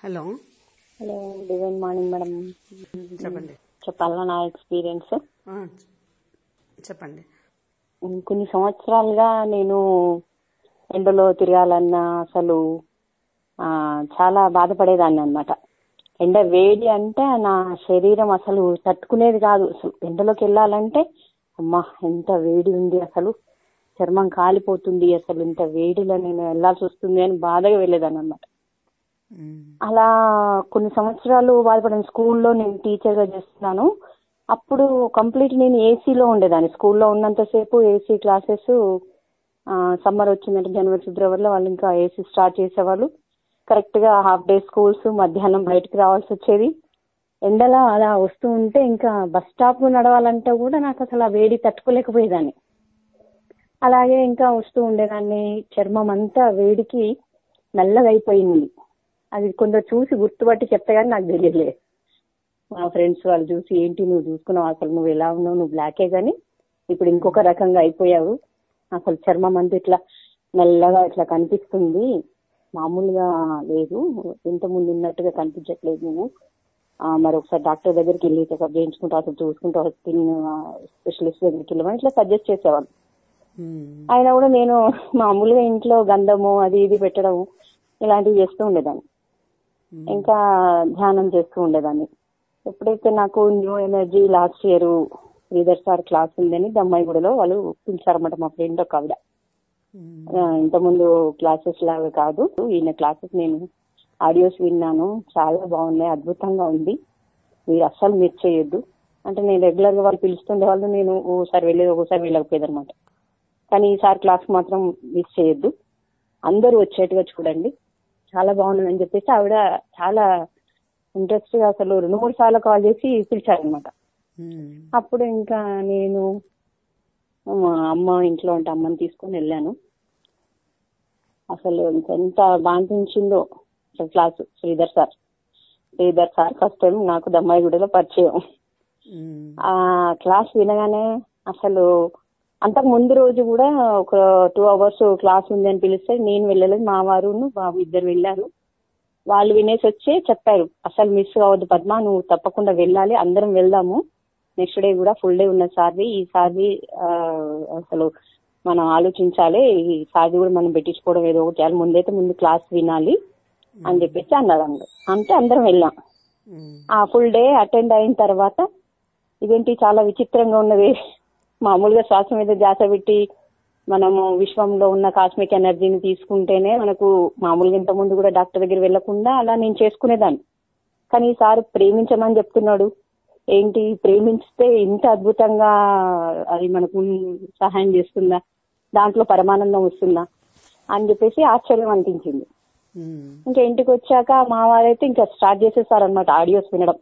Hello hello divine morning madam చెప్పండి చెప్పాలా నా ఎక్స్పీరియన్స్ ఆ, చెప్పండి కొన్ని సంవత్సరాలుగా నేను ఎండలో తిరగాలన్నా అసలు ఆ, చాలా బాధపడేదాన్ని అనమాట ఎండ వేడి అంటే నా శరీరం అసలు తట్టుకునేది కాదు అసలు ఎండలోకి వెళ్ళాలంటే అమ్మా ఎంత వేడి ఉంది అసలు చర్మం కాలిపోతుంది అసలు ఇంత వేడిలో నేను వెళ్ళాల్సి వస్తుంది అని బాధగా వెళ్ళేదాన్ని అనమాట ఉమ్, అలా కొన్ని సంవత్సరాలు బాధపడాను స్కూల్లో నేను టీచర్ గా చేస్తున్నాను అప్పుడు కంప్లీట్ నేను ఏసీలో ఉండేదాన్ని స్కూల్లో ఉన్నంతసేపు ఏసీ క్లాసెస్ సమ్మర్ వచ్చిందంటే జనవరి ఫిబ్రవరిలో వాళ్ళు ఇంకా ఏసీ స్టార్ట్ చేసేవాళ్ళు కరెక్ట్ గా హాఫ్ డే స్కూల్స్ మధ్యాహ్నం బయటకు రావాల్సి వచ్చేది ఎండలో అలా వస్తూ ఉంటే ఇంకా బస్ స్టాప్ నడవాలంటే కూడా నాకు అసలు ఆ వేడి తట్టుకోలేకపోయేదాన్ని అలాగే ఇంకా వస్తూ ఉండేదాన్ని చర్మం అంతా వేడికి నల్లగా అయిపోయింది అది కొందరు చూసి గుర్తుపట్టి చెప్తే కానీ నాకు తెలియలే మా ఫ్రెండ్స్ వాళ్ళు చూసి ఏంటి నువ్వు చూసుకున్నావు అసలు నువ్వు ఎలా ఉన్నావు నువ్వు బ్లాకే కానీ ఇప్పుడు ఇంకొక రకంగా అయిపోయావు అసలు చర్మం అంతా ఇట్లా నల్లగా ఇట్లా కనిపిస్తుంది మామూలుగా లేదు ఇంత ముందు ఉన్నట్టుగా కనిపించట్లేదు నువ్వు ఆ, మరి ఒకసారి డాక్టర్ దగ్గరికి వెళ్ళి చెకప్ చేయించుకుంటా అసలు చూసుకుంటా స్కిన్ స్పెషలిస్ట్ దగ్గరికి వెళ్ళమని ఇట్లా సజెస్ట్ చేసేవాళ్ళు ఉమ్, అయినా కూడా నేను మామూలుగా ఇంట్లో గంధము అది ఇది పెట్టడం ఇలాంటివి చేస్తూ ఉండేదాన్ని ఉమ్, ఇంకా ధ్యానం చేస్తూ ఉండేదాన్ని ఎప్పుడైతే నాకు new energy last year Sridhar sir class ఉందని దమ్మాయిగూడలో వాళ్ళు పిలిచారన్నమాట మా ఫ్రెండ్ ఒక ఆవిడ ఉమ్, ఆ, ఇంతకుముందు క్లాసెస్ లాగా కాదు ఈయన క్లాసెస్ నేను ఆడియోస్ విన్నాను చాలా బాగున్నాయి అద్భుతంగా ఉంది మీరు అస్సలు మిస్ చేయొద్దు అంటే నేను రెగ్యులర్ గా వాళ్ళు పిలుస్తుండే వాళ్ళు నేను ఓసారి వెళ్ళేది ఒకసారి వెళ్ళకపోయేది అనమాట కానీ ఈసారి క్లాస్ మాత్రం మిస్ చేయొద్దు అందరూ వచ్చేట్టుగా చూడండి చాలా బాగుందని చెప్పేసి ఆవిడ చాలా ఇంట్రెస్ట్ గా అసలు రెండు మూడు సార్లు కాల్ చేసి పిలిచారనమాట ఉమ్, అప్పుడు ఇంకా నేను మా అమ్మ ఇంట్లో ఉంటే అమ్మని తీసుకొని వెళ్ళాను అసలు ఇంకా ఎంత బాగా అనిపించిందో అసలు class Sridhar sir Sridhar sir first time నాకు దమ్మాయిగూడలో పరిచయం ఉమ్, ఆ క్లాస్ వినగానే అసలు అంతకు ముందు రోజు కూడా ఒక టూ అవర్స్ క్లాస్ ఉంది అని పిలిస్తే నేను వెళ్ళలేదు మా వారును బాబు ఇద్దరు వెళ్ళారు వాళ్ళు వినేసి వచ్చి చెప్పారు అసలు మిస్ కావద్దు పద్మ నువ్వు తప్పకుండా వెళ్ళాలి అందరం వెళ్దాము నెక్స్ట్ డే కూడా ఫుల్ డే ఉన్న సార్వి ఈ సార్వి ఆ, అసలు మనం ఆలోచించాలి ఈ సార్వి కూడా మనం పెట్టించుకోవడం ఏదో ఒకటి చేయాలి ముందైతే ముందు క్లాస్ వినాలి అని చెప్పేసి అన్నారు అందరూ అంటే అందరం వెళ్ళాం ఉమ్, ఆ ఫుల్ డే అటెండ్ అయిన తర్వాత ఇదేంటి చాలా విచిత్రంగా ఉన్నది మామూలుగా శ్వాస మీద ధ్యాస పెట్టి మనము విశ్వంలో ఉన్న కాస్మిక్ ఎనర్జీని తీసుకుంటేనే మనకు మామూలుగా ఇంత ముందు కూడా డాక్టర్ దగ్గర వెళ్లకుండా అలా నేను చేసుకునేదాన్ని కానీ ఈసారి ప్రేమించమని చెప్తున్నాడు ఏంటి ప్రేమించితే ఇంత అద్భుతంగా అది మనకు సహాయం చేస్తుందా దాంట్లో పరమానందం వస్తుందా అని చెప్పేసి ఆశ్చర్యం అనిపించింది ఉమ్, ఇంకా ఇంటికి వచ్చాక మా వారైతే ఇంకా స్టార్ట్ చేసేసారనమాట ఆడియోస్ వినడం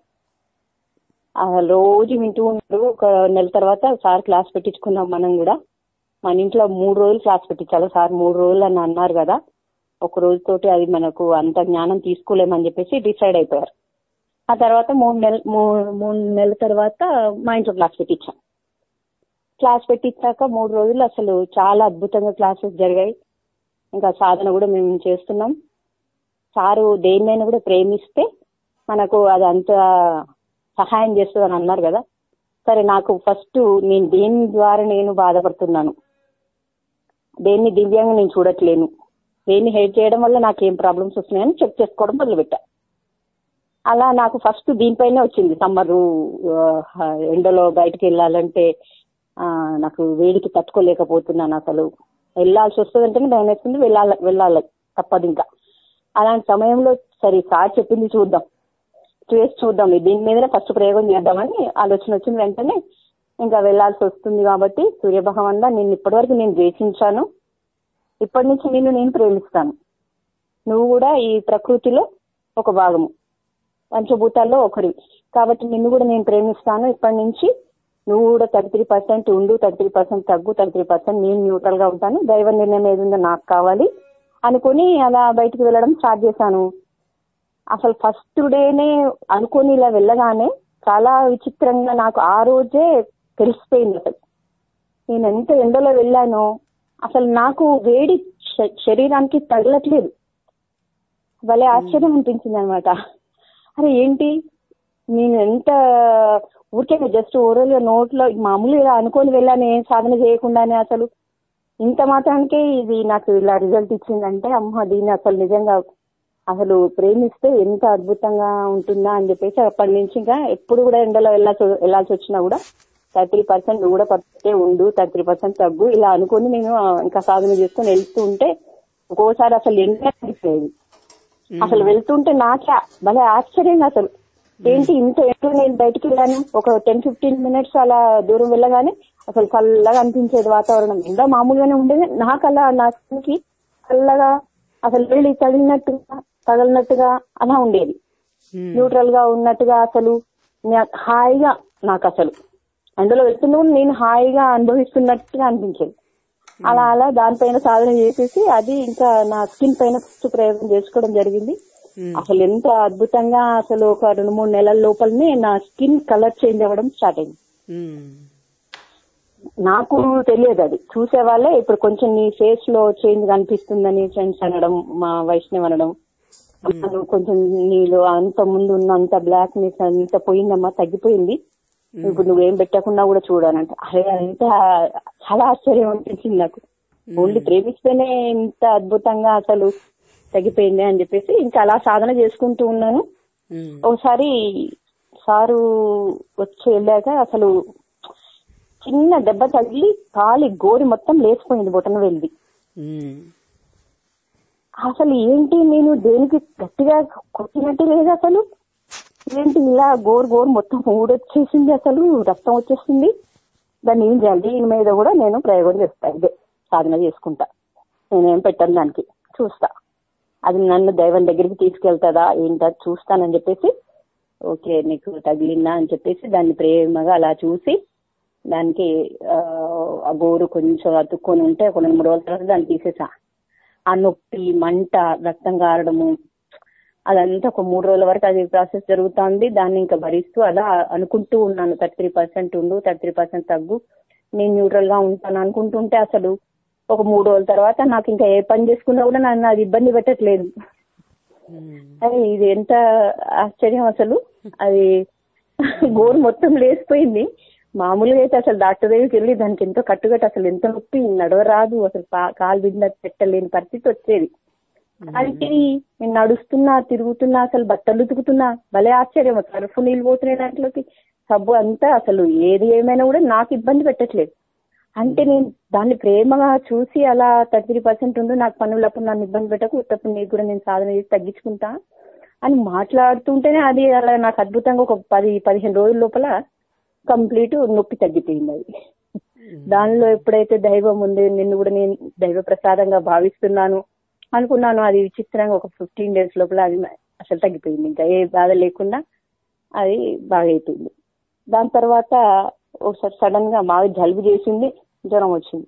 ఆ రోజు వింటూ ఉన్నారు ఒక నెల తర్వాత సార్ క్లాస్ పెట్టించుకున్నాం మనం కూడా మన ఇంట్లో మూడు రోజులు క్లాస్ పెట్టించాలి సార్ మూడు రోజులు అని అన్నారు కదా ఒక రోజుతోటి అది మనకు అంత జ్ఞానం తీసుకోలేమని చెప్పేసి డిసైడ్ అయిపోయారు ఆ తర్వాత మూడు నెల మూ- మూడు నెలల తర్వాత మా ఇంట్లో క్లాస్ పెట్టించాం క్లాస్ పెట్టించాక మూడు రోజులు అసలు చాలా అద్భుతంగా క్లాసెస్ జరిగాయి ఇంకా సాధన కూడా మేము చేస్తున్నాం సారు దేన్నైనా కూడా ప్రేమిస్తే మనకు అది అంత సహాయం చేస్తుంది అని అన్నారు కదా సరే నాకు ఫస్ట్ నేను దేని ద్వారా నేను బాధపడుతున్నాను దేన్ని దివ్యంగా నేను చూడట్లేను దేన్ని హెల్ప్ చేయడం వల్ల నాకు ఏం ప్రాబ్లమ్స్ వస్తున్నాయని చెక్ చేసుకోవడం మొదలుపెట్టా అలా నాకు ఫస్ట్ దీనిపైనే వచ్చింది సమ్మరు ఎండలో బయటకు వెళ్ళాలంటే ఆ, నాకు వేడికి తట్టుకోలేకపోతున్నాను అసలు వెళ్ళాల్సి వస్తుంది అంటేనే భయం వేస్తుంది వెళ్ళాలి వెళ్ళాలి తప్పదు ఇంకా అలాంటి సమయంలో సరే సార్ చెప్పింది చూద్దాం చేసి చూద్దాం దీని మీదనే ఫస్ట్ ప్రయోగం చేద్దామని ఆలోచన వచ్చిన వెంటనే ఇంకా వెళ్ళాల్సి వస్తుంది కాబట్టి సూర్యభగవాన్ నిన్ను ఇప్పటివరకు నేను ద్వేషించాను ఇప్పటి నుంచి నిన్ను నేను ప్రేమిస్తాను నువ్వు కూడా ఈ ప్రకృతిలో ఒక భాగము పంచభూతాల్లో ఒకరి కాబట్టి నిన్ను కూడా నేను ప్రేమిస్తాను ఇప్పటి నుంచి నువ్వు కూడా థర్టీ త్రీ పర్సెంట్ ఉండు థర్టీ త్రీ పర్సెంట్ తగ్గు థర్టీ త్రీ పర్సెంట్ నేను న్యూట్రల్ గా ఉంటాను దైవ నిర్ణయం ఏది ఉందో నాకు కావాలి అనుకుని అలా బయటికి వెళ్ళడం స్టార్ట్ చేశాను అసలు ఫస్ట్ డేనే అనుకుని ఇలా వెళ్ళగానే చాలా విచిత్రంగా నాకు ఆ రోజే తెలిసిపోయింది అసలు నేను ఎంత ఎండలో వెళ్ళానో అసలు నాకు వేడి శ- శరీరానికి తగలట్లేదు భలే ఆశ్చర్యం అనిపించింది అనమాట అరే ఏంటి నేను ఎంత ఊరికే జస్ట్ ఓరల్ గా నోట్లో మామూలుగా అనుకొని వెళ్ళాను ఏం సాధన చేయకుండానే అసలు ఇంత మాత్రానికే ఇది నాకు ఇలా రిజల్ట్ ఇచ్చిందంటే అమ్మ దీన్ని అసలు నిజంగా అసలు ప్రేమిస్తే ఎంత అద్భుతంగా ఉంటుందా అని చెప్పేసి అప్పటి నుంచి ఇంకా ఎప్పుడు కూడా ఎండలో వెళ్ళాల్సి వెళ్ళాల్సి వచ్చినా కూడా థర్టీ పర్సెంట్ నువ్వు కూడా పట్టే ఉండు థర్టీ పర్సెంట్ తగ్గు ఇలా అనుకొని నేను ఆ, ఇంకా సాధన చేసుకొని వెళ్తూ ఉంటే ఒక్కోసారి అసలు ఎండ అనిపించేది అసలు వెళ్తుంటే నాకే భలే ఆశ్చర్యంగా అసలు ఏంటి ఇంత ఎటు నేను బయటికి వెళ్ళాను ఒక టెన్ ఫిఫ్టీన్ మినిట్స్ అలా దూరం వెళ్ళగానే అసలు చల్లగా అనిపించేది వాతావరణం ఎండ మామూలుగానే ఉండేది నాకు అలా నా స్కిన్కి చల్లగా అసలు వెళ్ళి తగిలినట్టుగా తగిలినట్టుగా అలా ఉండేది న్యూట్రల్ గా ఉన్నట్టుగా అసలు నా- హాయిగా నాకు అసలు అందులో వెళ్తున్నా కూడా నేను హాయిగా అనుభవిస్తున్నట్టుగా అనిపించేది అలా అలా దానిపైన సాధన చేసేసి అది ఇంకా నా స్కిన్ పైన ఫస్ట్ ప్రయోగం చేసుకోవడం జరిగింది అసలు ఎంత అద్భుతంగా అసలు ఒక రెండు మూడు నెలల లోపలనే నా స్కిన్ కలర్ చేంజ్ అవ్వడం స్టార్ట్ అయింది నాకు తెలియదు అది చూసే వాళ్ళే ఇప్పుడు కొంచెం నీ ఫేస్ లో చేంజ్ కనిపిస్తుందని ఫ్రెండ్స్ అనడం మా వైష్ణవ్ అనడం నువ్వు కొంచెం నీలో అంత ముందు ఉన్న అంత బ్లాక్నెస్ అంత పోయిందమ్మా తగ్గిపోయింది ఇప్పుడు నువ్వేం పెట్టకుండా కూడా చూడాలంటే అరే అంత చాలా ఆశ్చర్యం అనిపించింది నాకు ఓన్లీ ప్రేమిస్తేనే ఇంత అద్భుతంగా అసలు తగ్గిపోయింది అని చెప్పేసి ఇంకా అలా సాధన చేసుకుంటూ ఉన్నాను ఒకసారి సారు వచ్చి వెళ్ళాక అసలు చిన్న దెబ్బ తగిలి కాలి గోరి మొత్తం లేచిపోయింది బొటన వెళ్ళి అసలు ఏంటి నేను దేనికి గట్టిగా కొట్టినట్టు లేదు అసలు ఏంటి ఇలా గోరు గోరు మొత్తం ఊడొచ్చేసింది అసలు రక్తం వచ్చేసింది దాన్ని ఏం చేయాలి దీని మీద కూడా నేను ప్రయోగం చేస్తా ఇదే సాధన చేసుకుంటా నేనేం పెట్టను దానికి చూస్తా అది నన్ను దైవం దగ్గరికి తీసుకెళ్తుందా ఏంటో చూస్తానని చెప్పేసి ఓకే నీకు తగిలిందా అని చెప్పేసి దాన్ని ప్రేమగా అలా చూసి దానికి ఆ, ఆ గోరు కొంచెం అతుక్కొని ఉంటే ఒక రెండు మూడు రోజుల తర్వాత దాన్ని తీసేసా ఆ నొప్పి మంట రక్తం కారడము అదంతా ఒక మూడు రోజుల వరకు అది ప్రాసెస్ జరుగుతోంది దాన్ని ఇంకా భరిస్తూ అలా అనుకుంటూ ఉన్నాను థర్టీ త్రీ పర్సెంట్ ఉండు థర్టీ త్రీ పర్సెంట్ తగ్గు నేను న్యూట్రల్ గా ఉంటాను అనుకుంటుంటే అసలు ఒక మూడు రోజుల తర్వాత నాకు ఇంకా ఏ పని చేసుకున్నా కూడా నన్ను అది ఇబ్బంది పెట్టట్లేదు అది ఇది ఎంత ఆశ్చర్యం అసలు అది గోరు మొత్తం లేచిపోయింది మామూలుగా అయితే అసలు డాక్టర్ దగ్గరికి వెళ్ళి దానికి ఎంతో కట్టుకట్టు అసలు ఎంత నొప్పి నడవరాదు అసలు పా- కాలు బింద పెట్టలేని పరిస్థితి వచ్చేది అంటే నేను నడుస్తున్నా తిరుగుతున్నా అసలు బట్టలు ఉతుకుతున్నా భలే ఆశ్చర్యం సర్ఫ్ నీళ్ళు పోతున్నాయి దాంట్లోకి సబ్బు అంతా అసలు ఏది ఏమైనా కూడా నాకు ఇబ్బంది పెట్టట్లేదు అంటే నేను దాన్ని ప్రేమగా చూసి అలా థర్టీ పర్సెంట్ ఉండు నాకు పనులప్పుడు నన్ను ఇబ్బంది పెట్టకు ఉత్తప్పుడు నీకు కూడా నేను సాధన చేసి తగ్గించుకుంటా అని మాట్లాడుతుంటేనే అది అలా నాకు అద్భుతంగా ఒక పది పదిహేను రోజుల లోపల కంప్లీట్ నొప్పి తగ్గిపోయింది అది దానిలో ఎప్పుడైతే దైవం ఉంది నిన్ను కూడా నేను దైవ ప్రసాదంగా భావిస్తున్నాను అనుకున్నాను అది విచిత్రంగా ఒక ఫిఫ్టీన్ డేస్ లోపల అది అసలు తగ్గిపోయింది ఇంకా ఏ బాధ లేకుండా అది బాగా అయిపోయింది దాని తర్వాత ఒకసారి సడన్ గా బాగా జలుబు చేసింది జ్వరం వచ్చింది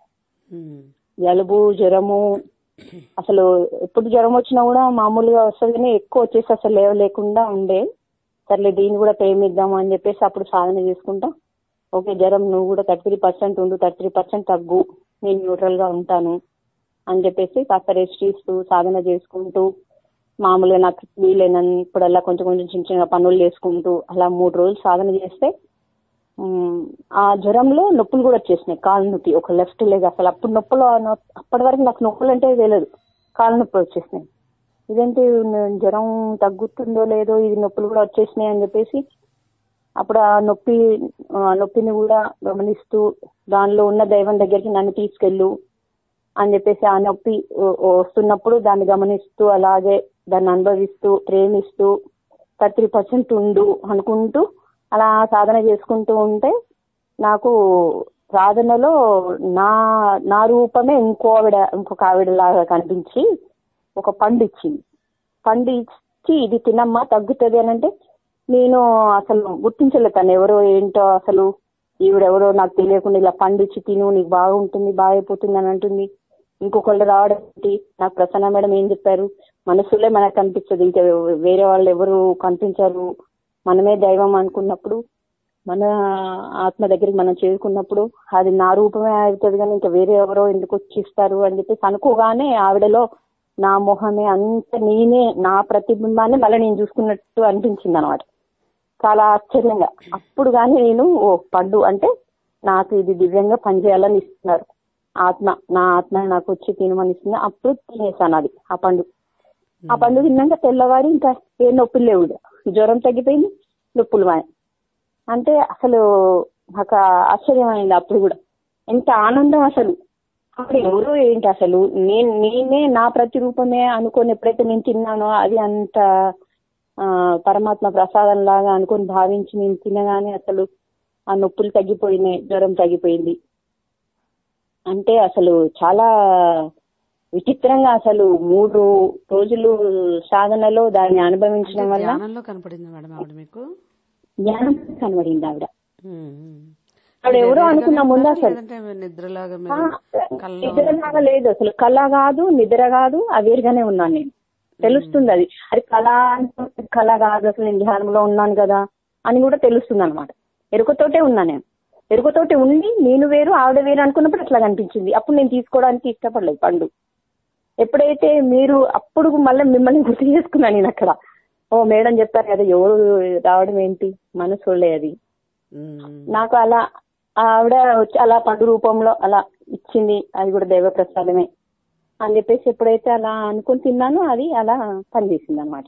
జలుబు జ్వరము అసలు ఎప్పుడు జ్వరం వచ్చినా కూడా మామూలుగా వస్తుంది కానీ ఎక్కువ వచ్చేసి అసలు లేవ లేకుండా ఉండే సర్లే దీన్ని కూడా ప్రేమిద్దాము అని చెప్పేసి అప్పుడు సాధన చేసుకుంటా ఓకే జ్వరం నువ్వు కూడా థర్టీ త్రీ పర్సెంట్ ఉండు థర్టీ త్రీ పర్సెంట్ తగ్గు నేను న్యూట్రల్ గా ఉంటాను అని చెప్పేసి కాస్త రెస్ట్ ఇస్తూ సాధన చేసుకుంటూ మామూలుగా నాకు వీలైనప్పుడల్లా కొంచెం కొంచెం చిన్న చిన్న పనులు చేసుకుంటూ అలా మూడు రోజులు సాధన చేస్తే ఉమ్, ఆ జ్వరంలో నొప్పులు కూడా వచ్చేసినాయి కాలు నొప్పి ఒక లెఫ్ట్ లెగ్ అసలు అప్పుడు నొప్పులు ఆ నొ- అప్పటి వరకు నాకు నొప్పులు అంటే తెలియదు కాలు నొప్పి వచ్చేసినాయి ఇదేంటి న- జ్వరం తగ్గుతుందో లేదో ఇది నొప్పులు కూడా వచ్చేసినాయి అని చెప్పేసి అప్పుడు ఆ నొప్పి ఆ నొప్పిని కూడా గమనిస్తూ దానిలో ఉన్న దైవం దగ్గరికి నన్ను తీసుకెళ్ళు అని చెప్పేసి ఆ నొప్పి వ- వస్తున్నప్పుడు దాన్ని గమనిస్తూ అలాగే దాన్ని అనుభవిస్తూ ప్రేమిస్తూ థర్టీ పర్సెంట్ ఉండు అనుకుంటూ అలా సాధన చేసుకుంటూ ఉంటే నాకు సాధనలో నా నా రూపమే ఇంకో ఆవిడ ఇంకొక ఆవిడ లాగా కనిపించి ఒక పండు ఇచ్చింది పండు ఇచ్చి ఇది తినమ్మా తగ్గుతుంది అని అంటే నేను అసలు గుర్తించలేదు తను ఎవరో ఏంటో అసలు ఈవిడెవరో నాకు తెలియకుండా ఇలా పండు ఇచ్చి తిను నీకు బాగుంటుంది బాగా అయిపోతుంది అని అంటుంది ఇంకొకళ్ళు రావడం ఏంటి నాకు ప్రసన్న మేడం ఏం చెప్పారు మనసులే మనకు కనిపించదు ఇంకా వేరే వాళ్ళు ఎవరు కనిపించరు మనమే దైవం అనుకున్నప్పుడు మన ఆత్మ దగ్గరికి మనం చేరుకున్నప్పుడు అది నా రూపమే అవుతుంది కానీ ఇంకా వేరే ఎవరో ఎందుకు వచ్చి ఇస్తారు అని చెప్పేసి అనుకోగానే ఆవిడలో నా మొహమే అంత నేనే నా ప్రతిబింబాన్ని మళ్ళీ నేను చూసుకున్నట్టు అనిపించింది అనమాట చాలా ఆశ్చర్యంగా అప్పుడు కానీ నేను ఓ పండు అంటే నాకు ఇది దివ్యంగా పనిచేయాలని ఇస్తున్నారు ఆత్మ నా ఆత్మ నాకు వచ్చి తినమని ఇస్తుంది అప్పుడు తినేసాను అది ఆ పండు ఆ పండు తిన్నాక తెల్లవారి ఇంకా ఏ నొప్పులు లేవు ఇక. జ్వరం తగ్గిపోయింది నొప్పులు మాయ అంటే అసలు నాకు ఆశ్చర్యమైంది అప్పుడు కూడా ఎంత ఆనందం అసలు అప్పుడు ఎవరు ఏంటి అసలు నేను నేనే నా ప్రతిరూపమే అనుకొని ఎప్పుడైతే నేను తిన్నానో అది అంత ఆ, పరమాత్మ ప్రసాదం లాగా అనుకొని భావించి నేను తినగానే అసలు ఆ నొప్పులు తగ్గిపోయినాయి జ్వరం తగ్గిపోయింది అంటే అసలు చాలా విచిత్రంగా అసలు మూడు రోజులు సాధనలో దాన్ని అనుభవించడం అంటే వల్ల ధ్యానంలో కనపడింది మేడం ఆవిడ మీకు జ్ఞానం కనబడింది ఆవిడ ఉమ్, ఉమ్. ఆవిడ ఎవరో మీరు అనుకున్నా ముందు ఎదురుగానే అసలు లేదంటే నిద్రలాగా ఆ, మీరు కల్లో నిద్రలాగా లేదు అసలు కళ కాదు నిద్ర కాదు అవేరుగానే ఉన్నాను నేను తెలుస్తుంది అది అది కళ అంటే కళ కాదు అసలు నేను ధ్యానంలో ఉన్నాను కదా అని కూడా తెలుస్తుంది అనమాట ఎరుకతోటే ఉన్నా నేను ఎరుకతోటి ఉండి నేను వేరు ఆవిడ వేరు అనుకున్నప్పుడు అట్లా కనిపించింది అప్పుడు నేను తీసుకోవడానికి ఇష్టపడలేదు పండు ఎప్పుడైతే మీరు అప్పుడు మళ్ళీ మిమ్మల్ని గుర్తు చేసుకున్నాను నేను అక్కడ ఓ మేడం చెప్పారు కదా ఎవరు రావడం ఏంటి మనసోళ్ళే అది ఉమ్, ఉమ్. నాకు అలా ఆవిడ వచ్చి అలా పండు రూపంలో అలా ఇచ్చింది అది కూడా దైవ ప్రసాదమే అని చెప్పేసి ఎప్పుడైతే అలా అనుకుని తిన్నానో అది అలా పనిచేసింది అనమాట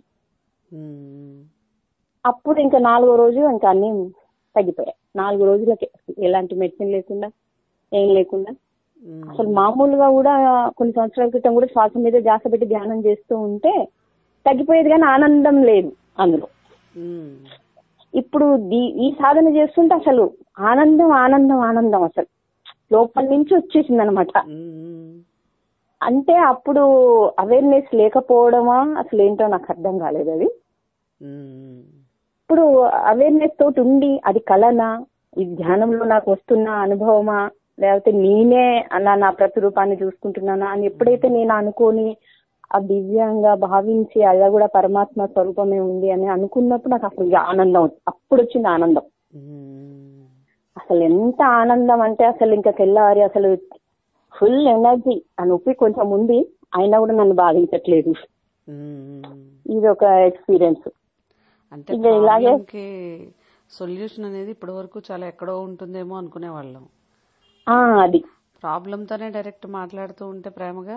ఉమ్, అప్పుడు ఇంకా నాలుగో రోజు ఇంకా అన్ని తగ్గిపోయాయి నాలుగు రోజులకి ఎలాంటి మెడిసిన్ లేకుండా ఏం లేకుండా ఉమ్. అసలు మామూలుగా కూడా కొన్ని సంవత్సరాల క్రితం కూడా శ్వాస మీద ధ్యాస పెట్టి ధ్యానం చేస్తూ ఉంటే తగ్గిపోయేది కానీ ఆనందం లేదు అందులో ఉమ్, ఇప్పుడు దీ- ఈ సాధన చేస్తుంటే అసలు ఆనందం ఆనందం ఆనందం అసలు లోపల నుంచి వచ్చేసింది అనమాట ఉమ్, అంటే అప్పుడు అవేర్నెస్ లేకపోవడమా అసలు ఏంటో నాకు అర్థం కాలేదు అది ఉమ్, ఇప్పుడు అవేర్నెస్ తోటి ఉండి అది కలనా ఈ ధ్యానంలో నాకు వస్తున్న అనుభవమా లేకపోతే నేనే అలా నా ప్రతిరూపాన్ని చూసుకుంటున్నానా అని ఎప్పుడైతే నేను అనుకొని ఆ దివ్యంగా భావించి అలా కూడా పరమాత్మ స్వరూపమే ఉంది అని అనుకున్నప్పుడు నాకు అసలు ఇక ఆనందం అప్పుడు వచ్చింది ఆనందం ఉమ్. అసలు ఎంత ఆనందం అంటే అసలు ఇంకా తెల్లవారి అసలు ఫుల్ ఎనర్జీ ఆ నొప్పి కొంచెం ఉంది అయినా కూడా నన్ను బాధించట్లేదు ఉమ్. ఇది ఒక ఎక్స్పీరియన్స్ అంటే ఇంకా ఇలాగే- ప్రాబ్లంకి సొల్యూషన్ అనేది ఇప్పటి వరకు చాలా ఎక్కడో ఉంటుందేమో అనుకునే వాళ్ళం ఆ అది ప్రాబ్లంతోనే డైరెక్ట్ మాట్లాడుతూ ఉంటే ప్రేమగా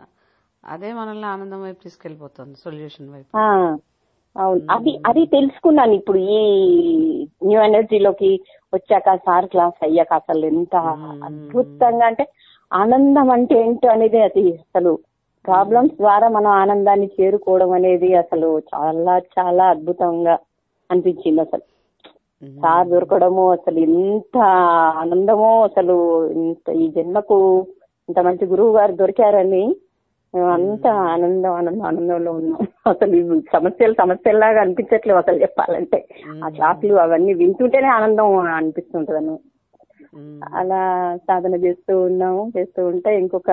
అదే మనల్ని ఆనందం వైపు తీసుకెళ్లిపోతుంది సొల్యూషన్ వైపు ఆ అవును అది అది తెలుసుకున్నాను ఇప్పుడు ఈ న్యూ ఎనర్జీలోకి వచ్చాక సార్ క్లాస్ అయ్యాక అసలు ఎంత అద్భుతంగా అంటే ఆనందం అంటే ఏంటో అనేది అది అసలు ప్రాబ్లమ్స్ ద్వారా మనం ఆనందాన్ని చేరుకోవడం అనేది అసలు చాలా చాలా అద్భుతంగా అనిపించింది అసలు ఉమ్. సార్ దొరకడము అసలు ఎంత ఆనందమో అసలు ఇంత ఈ జన్మకు ఇంత మంచి గురువు గారు దొరికారని మేము అంత ఆనందం ఆనందం ఆనందంలో ఉన్నాం అసలు ఇవి సమస్యలు సమస్యల్లాగా అనిపించట్లేవు అసలు చెప్పాలంటే ఆ క్లాసులు అవన్నీ వింటుంటేనే ఆనందం అనిపిస్తుంటది అన్నమాట. ఉమ్. అలా సాధన చేస్తూ ఉన్నాము చేస్తూ ఉంటే ఇంకొక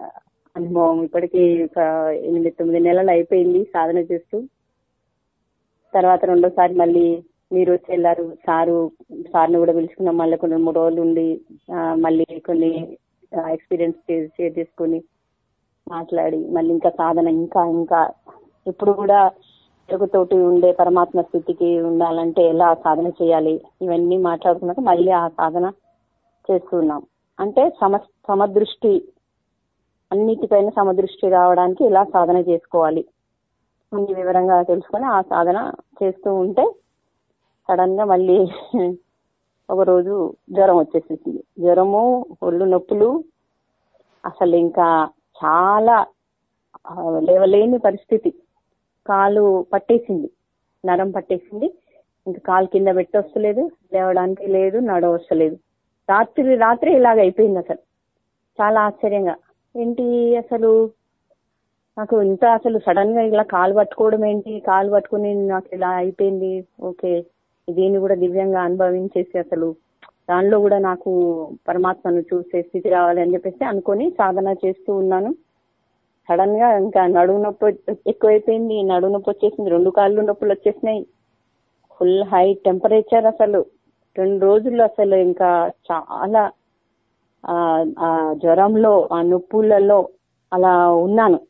అనుభవం ఇప్పటికి ఒక ఎనిమిది తొమ్మిది నెలలు అయిపోయింది సాధన చేస్తూ తర్వాత రెండోసారి మళ్ళీ మీరు వచ్చి వెళ్ళారు సారు సార్ని కూడా పిలుచుకున్నాం మళ్ళీ కొన్ని మూడు రోజులు ఉండి ఆ, మళ్ళీ కొన్ని ఎక్స్పీరియన్స్ షేర్ చేసుకొని మాట్లాడి మళ్ళీ ఇంకా సాధన ఇంకా ఇంకా ఇప్పుడు కూడా తోటి ఉండే పరమాత్మ స్థితికి ఉండాలంటే ఎలా సాధన చేయాలి ఇవన్నీ మాట్లాడుకున్నాక మళ్ళీ ఆ సాధన చేస్తున్నాం అంటే సమ సమదృష్టి అన్నిటిపైన సమదృష్టి రావడానికి ఎలా సాధన చేసుకోవాలి అన్ని వివరంగా తెలుసుకొని ఆ సాధన చేస్తూ ఉంటే సడన్ గా మళ్ళీ ఒక రోజు జ్వరం వచ్చేసేసింది జ్వరము ఒళ్ళు నొప్పులు అసలు ఇంకా చాలా ఆ, లేవలేని పరిస్థితి కాలు పట్టేసింది నరం పట్టేసింది ఇంకా కాలు కింద పెట్టి వస్తలేదు లేవడానికి లేదు నడవ వస్తలేదు రాత్రి రాత్రి ఇలాగ అయిపోయింది అసలు చాలా ఆశ్చర్యంగా ఏంటి అసలు నాకు ఇంత అసలు సడన్ గా ఇలా కాలు పట్టుకోవడం ఏంటి కాలు పట్టుకుని నాకు ఇలా అయిపోయింది ఓకే దీన్ని కూడా దివ్యంగా అనుభవించేసి అసలు దానిలో కూడా నాకు పరమాత్మను చూసే స్థితి రావాలి అని చెప్పేసి అనుకొని సాధన చేస్తూ ఉన్నాను సడన్ గా ఇంకా నడుము నొప్పి ఎక్కువైపోయింది నడుము నొప్పి వచ్చేసింది రెండు కాళ్ళు నొప్పులు వచ్చేసినాయి ఫుల్ హై టెంపరేచర్ అసలు రెండు రోజులు అసలు ఇంకా చాలా ఆ ఆ జ్వరంలో ఆ నొప్పులలో అలా ఉన్నాను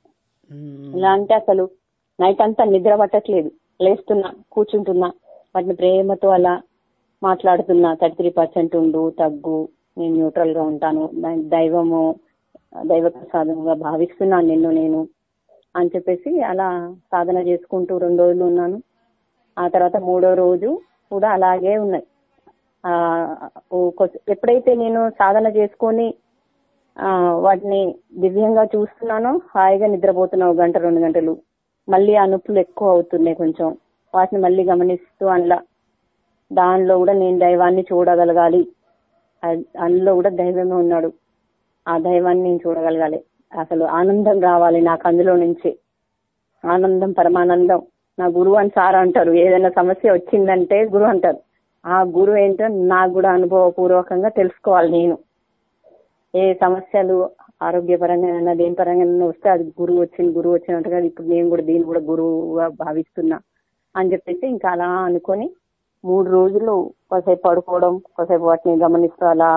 ఉమ్. ఇలా అంటే అసలు నైట్ అంతా నిద్ర పట్టట్లేదు లేస్తున్నా కూర్చుంటున్నా వాటిని ప్రేమతో అలా మాట్లాడుతున్నా థర్టీ త్రీ పర్సెంట్ ఉండు తగ్గు నేను న్యూట్రల్ గా ఉంటాను దై- దైవము దైవ ప్రసాదంగా భావిస్తున్నాను నిన్ను నేను అని చెప్పేసి అలా సాధన చేసుకుంటూ రెండు రోజులు ఉన్నాను ఆ తర్వాత మూడో రోజు కూడా అలాగే ఉన్నాయి ఆ ఓ కొ- ఎప్పుడైతే నేను సాధన చేసుకొని ఆ వాటిని దివ్యంగా చూస్తున్నానో హాయిగా నిద్రపోతున్నా ఒక గంట రెండు గంటలు మళ్ళీ ఆ నొప్పులు ఎక్కువ అవుతున్నాయి కొంచెం వాటిని మళ్ళీ గమనిస్తూ అందులో దానిలో కూడా నేను దైవాన్ని చూడగలగాలి అ- అందులో కూడా దైవమే ఉన్నాడు ఆ దైవాన్ని నేను చూడగలగాలి అసలు ఆనందం రావాలి నాకు అందులో నుంచి ఆనందం పరమానందం నా గురువు అని సార్ అంటారు ఏదైనా సమస్య వచ్చిందంటే గురువు అంటారు ఆ గురువు ఏంటో నాకు కూడా అనుభవపూర్వకంగా తెలుసుకోవాలి నేను ఏ సమస్యలు ఆరోగ్యపరంగా దేని పరంగా వస్తే అది గురువు వచ్చింది గురువు వచ్చినట్టుగా ఇప్పుడు నేను కూడా దీన్ని కూడా గురువుగా భావిస్తున్నా అని చెప్పేసి ఇంకా అలా అనుకొని మూడు రోజులు కాసేపు పడుకోవడం కాసేపు వాటిని గమనిస్తూ అలా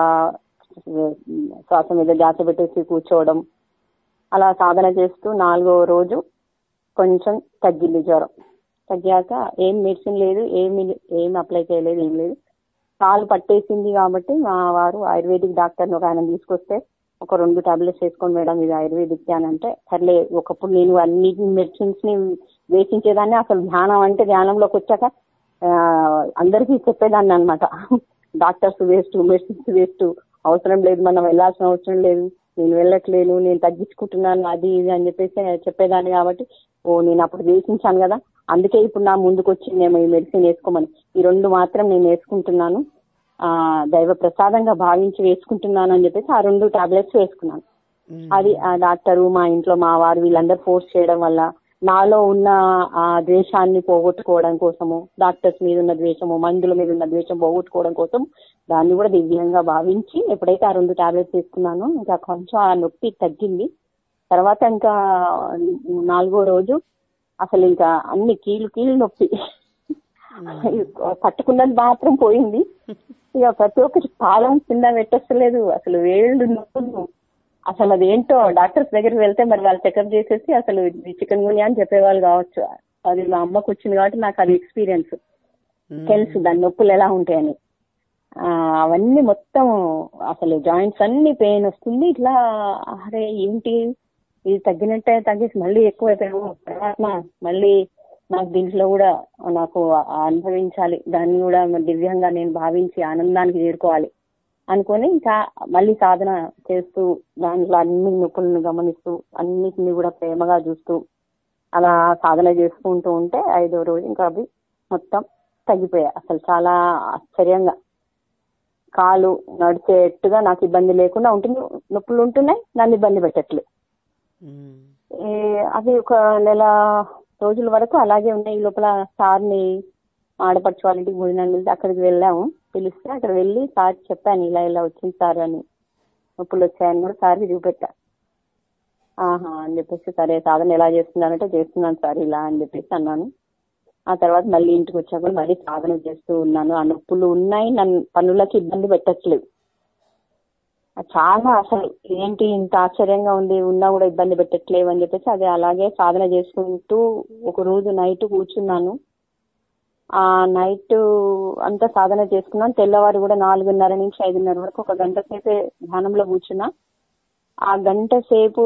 శ్వాస మీద జాత పెట్టేసి కూర్చోవడం అలా సాధన చేస్తూ నాలుగో రోజు కొంచెం తగ్గింది జ్వరం తగ్గాక ఏం మెడిసిన్ లేదు ఏమి ఏం అప్లై చేయలేదు ఏం లేదు కాలు పట్టేసింది కాబట్టి మా వారు ఆయుర్వేదిక్ డాక్టర్ని ఒక ఆయన తీసుకొస్తే ఒక రెండు టాబ్లెట్స్ వేసుకోండి మేడం ఇది ఆయుర్వేదిక్ అని అంటే సర్లే ఒకప్పుడు నేను అన్ని మెడిసిన్స్ ని వేసించేదాన్ని అసలు ధ్యానం అంటే ధ్యానంలోకి వచ్చాక ఆ, అందరికీ చెప్పేదాన్ని అనమాట డాక్టర్స్ వేస్ట్ మెడిసిన్స్ వేస్ట్ అవసరం లేదు మనం వెళ్ళాల్సిన అవసరం లేదు నేను వెళ్ళట్లేను నేను తగ్గించుకుంటున్నాను అది ఇది అని చెప్పేసి చెప్పేదాన్ని కాబట్టి ఓ నేను అప్పుడు వేసించాను కదా అందుకే ఇప్పుడు నా ముందుకు వచ్చిందేమో ఈ మెడిసిన్ వేసుకోమని ఈ రెండు మాత్రం నేను వేసుకుంటున్నాను ఆ దైవ ప్రసాదంగా భావించి వేసుకుంటున్నాను అని చెప్పేసి ఆ రెండు టాబ్లెట్స్ వేసుకున్నాను ఉమ్. అది ఆ డాక్టరు మా ఇంట్లో మా వారు వీళ్ళందరూ ఫోర్స్ చేయడం వల్ల నాలో ఉన్న ఆ ద్వేషాన్ని పోగొట్టుకోవడం కోసము డాక్టర్స్ మీద ఉన్న ద్వేషము మందుల మీద ఉన్న ద్వేషం పోగొట్టుకోవడం కోసం దాన్ని కూడా దివ్యంగా భావించి ఎప్పుడైతే ఆ రెండు టాబ్లెట్స్ తీసుకున్నానో ఇంకా కొంచెం ఆ నొప్పి తగ్గింది తర్వాత ఇంకా నాలుగో రోజు అసలు ఇంకా అన్ని కీలు కీలు నొప్పి పట్టుకున్నది మాత్రం పోయింది ఇక ప్రతి ఒక్కటి పాలం కింద పెట్టేస్తలేదు అసలు వేళ్ళు నొప్పులు అసలు అది ఏంటో డాక్టర్స్ దగ్గరికి వెళ్తే మరి వాళ్ళు చెకప్ చేసేసి అసలు ఇది చికెన్ గునియా అని చెప్పేవాళ్ళు కావచ్చు అది మా అమ్మకు వచ్చింది కాబట్టి నాకు అది ఎక్స్పీరియన్స్ ఉమ్. తెలుసు దాని నొప్పులు ఎలా ఉంటాయని ఆ, అవన్నీ మొత్తం అసలు జాయింట్స్ అన్ని పెయిన్ వస్తుంది ఇట్లా అరే ఏంటి ఇది తగ్గినట్టే తగ్గేసి మళ్ళీ ఎక్కువ అయిపోయాము పరమాత్మ మళ్ళీ నాకు దీంట్లో కూడా నాకు అనుభవించాలి దాన్ని కూడా దివ్యంగా నేను భావించి ఆనందానికి చేరుకోవాలి అనుకొని ఇంకా మళ్ళీ సాధన చేస్తూ దాంట్లో అన్ని నొప్పులను గమనిస్తూ అన్నిటిని కూడా ప్రేమగా చూస్తూ అలా సాధన చేసుకుంటూ ఉంటే ఐదో రోజు ఇంకా అవి మొత్తం తగ్గిపోయాయి అసలు చాలా ఆశ్చర్యంగా కాలు నడిచేట్టుగా నాకు ఇబ్బంది లేకుండా ఉంటుంది నొప్పులు ఉంటున్నాయి నన్ను ఇబ్బంది పెట్టట్లే ఉమ్. ఏ, అది ఒక నెల రోజుల వరకు అలాగే ఉన్నాయి ఈ లోపల సార్ని ఆడపడుచు వాళ్ళ ఇంటికి భోజనం వెళ్తే అక్కడికి వెళ్ళాము పిలిస్తే అక్కడ వెళ్ళి సార్ చెప్పాను ఇలా ఇలా వచ్చింది సార్ అని నొప్పులు వచ్చాయని కూడా సార్కి చూపెట్టా ఆహా అని చెప్పేసి సరే సాధన ఎలా చేస్తున్నానంటే చేస్తున్నాను సార్ ఇలా అని చెప్పేసి అన్నాను ఆ తర్వాత మళ్ళీ ఇంటికి వచ్చాక మళ్ళీ సాధన చేస్తూ ఉన్నాను ఆ నొప్పులు ఉన్నాయి నన్ను పనులకి ఇబ్బంది పెట్టట్లేదు అది చాలా అసలు ఏంటి ఇంత ఆశ్చర్యంగా ఉంది ఉన్నా కూడా ఇబ్బంది పెట్టట్లేవు అని చెప్పేసి అది అలాగే సాధన చేసుకుంటూ ఒక రోజు నైట్ కూర్చున్నాను ఆ నైట్ అంతా సాధన చేసుకున్నాను తెల్లవారు కూడా నాలుగున్నర నుంచి ఐదున్నర వరకు ఒక గంట సేపే ధ్యానంలో కూర్చున్నా ఆ గంట సేపు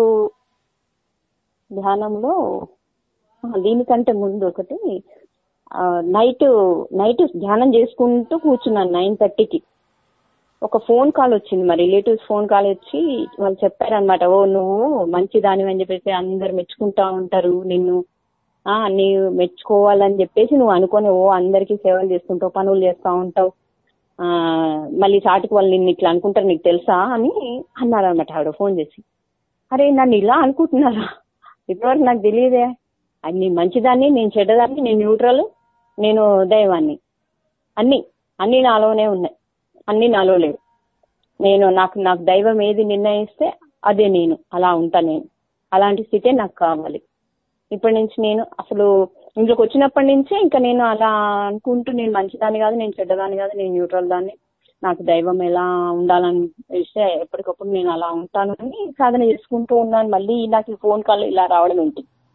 ధ్యానంలో ఆ, దీనికంటే ముందు ఒకటి నైట్ నైట్ ధ్యానం చేసుకుంటూ కూర్చున్నాను నైన్ థర్టీకి ఒక ఫోన్ కాల్ వచ్చింది మా రిలేటివ్స్ ఫోన్ కాల్ వచ్చి వాళ్ళు చెప్పారనమాట ఓ నువ్వు మంచి దానివి అని చెప్పేసి అందరు మెచ్చుకుంటా ఉంటారు నిన్ను ఆ నీవు మెచ్చుకోవాలని చెప్పేసి నువ్వు అనుకొని ఓ అందరికీ సేవలు చేసుకుంటావు పనులు చేస్తా ఉంటావు ఆ మళ్ళీ సాటికి వాళ్ళు నిన్ను ఇట్లా అనుకుంటారు నీకు తెలుసా అని అన్నారనమాట ఆవిడ ఫోన్ చేసి అరే నన్ను ఇలా అనుకుంటున్నారా ఇప్పటివరకు నాకు తెలియదే అది నీ మంచిదాన్ని నేను చెడ్డదాన్ని నేను న్యూట్రల్ నేను దైవాన్ని అన్ని అన్ని నాలోనే ఉన్నాయి అన్ని నాలో లేవు నేను నాకు నాకు దైవం ఏది నిర్ణయిస్తే అదే నేను అలా ఉంటా నేను అలాంటి స్థితే నాకు కావాలి ఇప్పటి నుంచి నేను అసలు ఇంట్లోకి వచ్చినప్పటి నుంచే ఇంకా నేను అలా అనుకుంటూ నేను మంచిదాన్ని కాదు నేను చెడ్డదాన్ని కాదు నేను న్యూట్రల్ దాన్ని నాకు దైవం ఎలా ఉండాలని ఇస్తే ఎప్పటికప్పుడు నేను అలా ఉంటాను అని సాధన చేసుకుంటూ ఉన్నాను మళ్ళీ నాకు ఈ ఫోన్ కాల్ ఇలా రావడం ఏంటి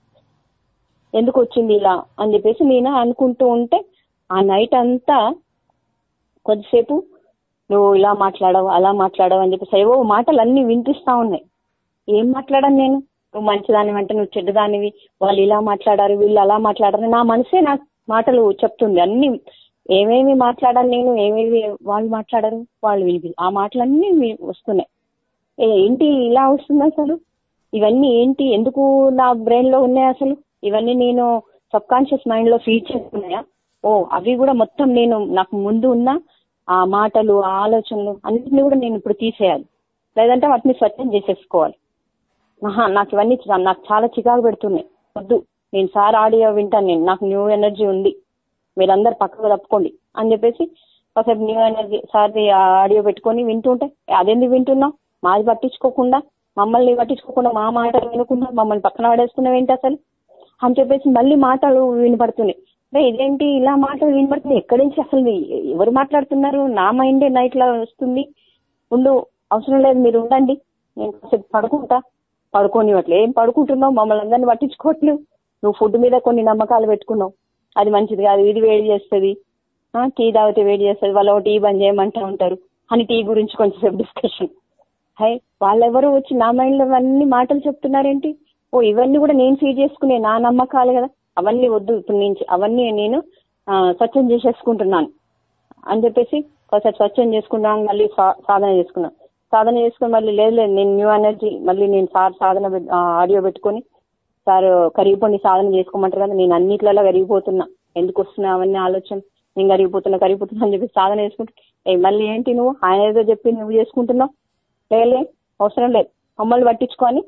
ఎందుకు వచ్చింది ఇలా అని చెప్పేసి నేను అనుకుంటూ ఉంటే ఆ నైట్ అంతా కొద్దిసేపు నువ్వు ఇలా మాట్లాడవు అలా మాట్లాడవు అని చెప్పేసి ఏవో మాటలు అన్ని వినిపిస్తా ఉన్నాయి ఏం మాట్లాడాను నేను నువ్వు మంచిదానివి అంటే నువ్వు చెడ్డదానివి వాళ్ళు ఇలా మాట్లాడారు వీళ్ళు అలా మాట్లాడారు నా మనసే నాకు మాటలు చెప్తుంది అన్ని ఏమేమి మాట్లాడాలి నేను ఏమేమి వాళ్ళు మాట్లాడారు వాళ్ళు వినిపి ఆ మాటలన్నీ వి- వస్తున్నాయి ఏ, ఏంటి ఇలా వస్తుంది అసలు ఇవన్నీ ఏంటి ఎందుకు నా బ్రెయిన్ లో ఉన్నాయి అసలు ఇవన్నీ నేను సబ్ కాన్షియస్ మైండ్ లో ఫీడ్ చేసుకున్నాయా ఓ అవి కూడా మొత్తం నేను నాకు ముందు ఉన్న ఆ మాటలు ఆ ఆలోచనలు అన్నిటిని కూడా నేను ఇప్పుడు తీసేయాలి లేదంటే వాటిని స్వచ్ఛం చేసేసుకోవాలి ఆహా నాకు ఇవన్నీ చా- నాకు చాలా చికాకు పెడుతున్నాయి వద్దు నేను సార్ ఆడియో వింటాను నేను నాకు న్యూ ఎనర్జీ ఉంది మీరందరు పక్కకు తప్పుకోండి అని చెప్పేసి కాసేపు న్యూ ఎనర్జీ సార్ది ఆడియో పెట్టుకొని వింటుంటే అదెందుకు వింటున్నావు మాది పట్టించుకోకుండా మమ్మల్ని పట్టించుకోకుండా మా మాటలు వినకుండా మమ్మల్ని పక్కన పడేస్తున్నావు ఏంటి అసలు అని చెప్పేసి మళ్ళీ మాటలు వినపడుతున్నాయి రే ఇదేంటి ఇలా మాటలు వినపడుతుంది ఎక్కడి నుంచి అసలు ఎ- ఎవరు మాట్లాడుతున్నారు నా మైండే నైట్ లా వస్తుంది ఉండు అవసరం లేదు మీరు ఉండండి నేను కాసేపు పడుకుంటా పడుకోనివ్వట్లే ఏం పడుకుంటున్నావు మమ్మల్ని అందరిని పట్టించుకోవట్లేవు నువ్వు ఫుడ్ మీద కొన్ని నమ్మకాలు పెట్టుకున్నావు అది మంచిది కాదు ఇది వేడి చేస్తుంది టీ తాగితే వేడి చేస్తుంది వాళ్ళు టీ బంద్ చేయమంటా ఉంటారు అని టీ గురించి కొంచెంసేపు డిస్కషన్ హై వాళ్ళెవరు వచ్చి నా మైండ్ లో అన్ని మాటలు చెప్తున్నారేంటి ఓ ఇవన్నీ కూడా నేను ఫీడ్ చేసుకునే నా నమ్మకాలు కదా అవన్నీ వద్దు ఇప్పుడు నుంచి అవన్నీ నేను ఆ, స్వచ్ఛం చేసేసుకుంటున్నాను అని చెప్పేసి ఒకసారి స్వచ్ఛం చేసుకున్నాను మళ్ళీ సా- సాధన చేసుకున్నాను సాధన చేసుకుని మళ్ళీ లేదు లేదు నేను న్యూ ఎనర్జీ మళ్ళీ నేను సార్ సాధన పెట్- ఆ, ఆడియో పెట్టుకొని సార్ కరిగిపోండి సాధన చేసుకోమంటారు కదా నేను అన్నిట్లలో కరిగిపోతున్నా ఎందుకు వస్తున్నా అవన్నీ ఆలోచన నేను కరిగిపోతున్నా కరిగిపోతున్నా అని చెప్పి సాధన చేసుకుంటా ఏ మళ్ళీ ఏంటి నువ్వు ఆయన ఏదో చెప్పి నువ్వు చేసుకుంటున్నావు లేలే అవసరం లేదు మమ్మల్ని పట్టించుకొని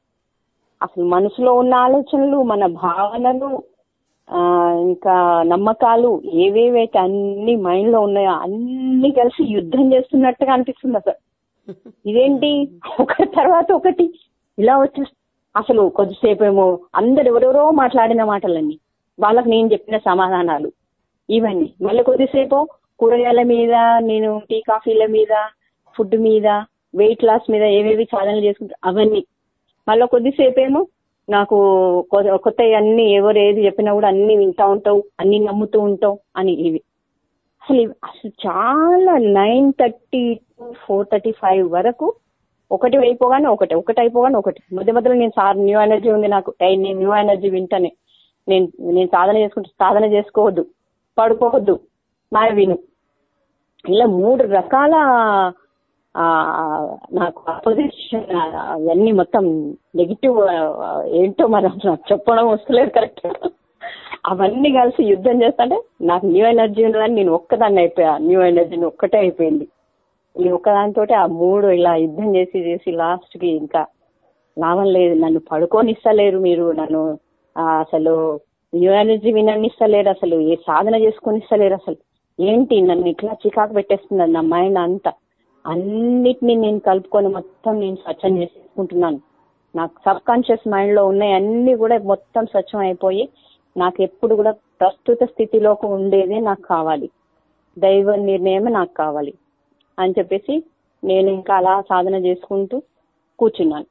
అసలు మనసులో ఉన్న ఆలోచనలు మన భావనలు ఆ ఇంకా నమ్మకాలు ఏవేవైతే అన్ని మైండ్ లో ఉన్నాయో అన్ని కలిసి యుద్ధం చేస్తున్నట్టుగా అనిపిస్తుంది అసలు ఇదేంటి ఒకటి తర్వాత ఒకటి ఇలా వచ్చే అసలు కొద్దిసేపు ఏమో అందరు ఎవరెవరో మాట్లాడిన మాటలన్నీ వాళ్ళకి నేను చెప్పిన సమాధానాలు ఇవన్నీ మళ్ళీ కొద్దిసేపు కూరగాయల మీద నేను టీ కాఫీల మీద ఫుడ్ మీద వెయిట్ లాస్ మీద ఏవేవి సాధనలు చేసుకుంటా అవన్నీ మళ్ళీ కొద్దిసేపు ఏమో నాకు కొ- కొత్త అన్ని ఎవరు ఏది చెప్పినా కూడా అన్ని వింటా ఉంటావు అన్ని నమ్ముతూ ఉంటావు అని ఇవి అసలు ఇవి- అసలు చాలా nine thirty to four thirty five వరకు ఒకటి అయిపోగానే ఒకటి ఒకటి అయిపోగానే ఒకటి మధ్య మధ్యలో నేను సార్ న్యూ ఎనర్జీ ఉంది నాకు ఏయ్, నేను న్యూ ఎనర్జీ వింటానే నేను నేను సాధన చేసుకుంటే సాధన చేసుకోవద్దు పడుకోవద్దు మాయ విను ఇలా మూడు రకాల ఆ, నాకు అపోజిషన్ అవన్నీ మొత్తం నెగిటివ్ ఏంటో మరి అసలు నాకు చెప్పడం వస్తలేదు కరెక్ట్ అవన్నీ కలిసి యుద్ధం చేస్తుంటే నాకు న్యూ ఎనర్జీ ఉన్నదని నేను ఒక్కదాన్ని అయిపోయా న్యూ ఎనర్జీని ఒక్కటే అయిపోయింది ఈ ఒక్కదానితో ఆ మూడు ఇలా యుద్ధం చేసి చేసి లాస్ట్ కి ఇంకా లాభం లేదు నన్ను పడుకోనిస్తలేరు మీరు నన్ను ఆ, అసలు న్యూ ఎనర్జీ విననిస్తలేరు అసలు ఏ సాధన చేసుకొనిస్తలేరు అసలు ఏంటి నన్ను ఇట్లా చికాకు పెట్టేస్తున్నారు నా మైండ్ అంతా అన్నిటినీ నేను కలుపుకొని మొత్తం నేను స్వచ్ఛం చేసేసుకుంటున్నాను నాకు సబ్ కాన్షియస్ మైండ్ లో ఉన్నాయి అన్ని కూడా మొత్తం స్వచ్ఛం అయిపోయి నాకు ఎప్పుడు కూడా ప్రస్తుత స్థితిలోకి ఉండేదే నాకు కావాలి దైవ నిర్ణయమే నాకు కావాలి అని చెప్పేసి నేను ఇంకా అలా సాధన చేసుకుంటూ కూర్చున్నాను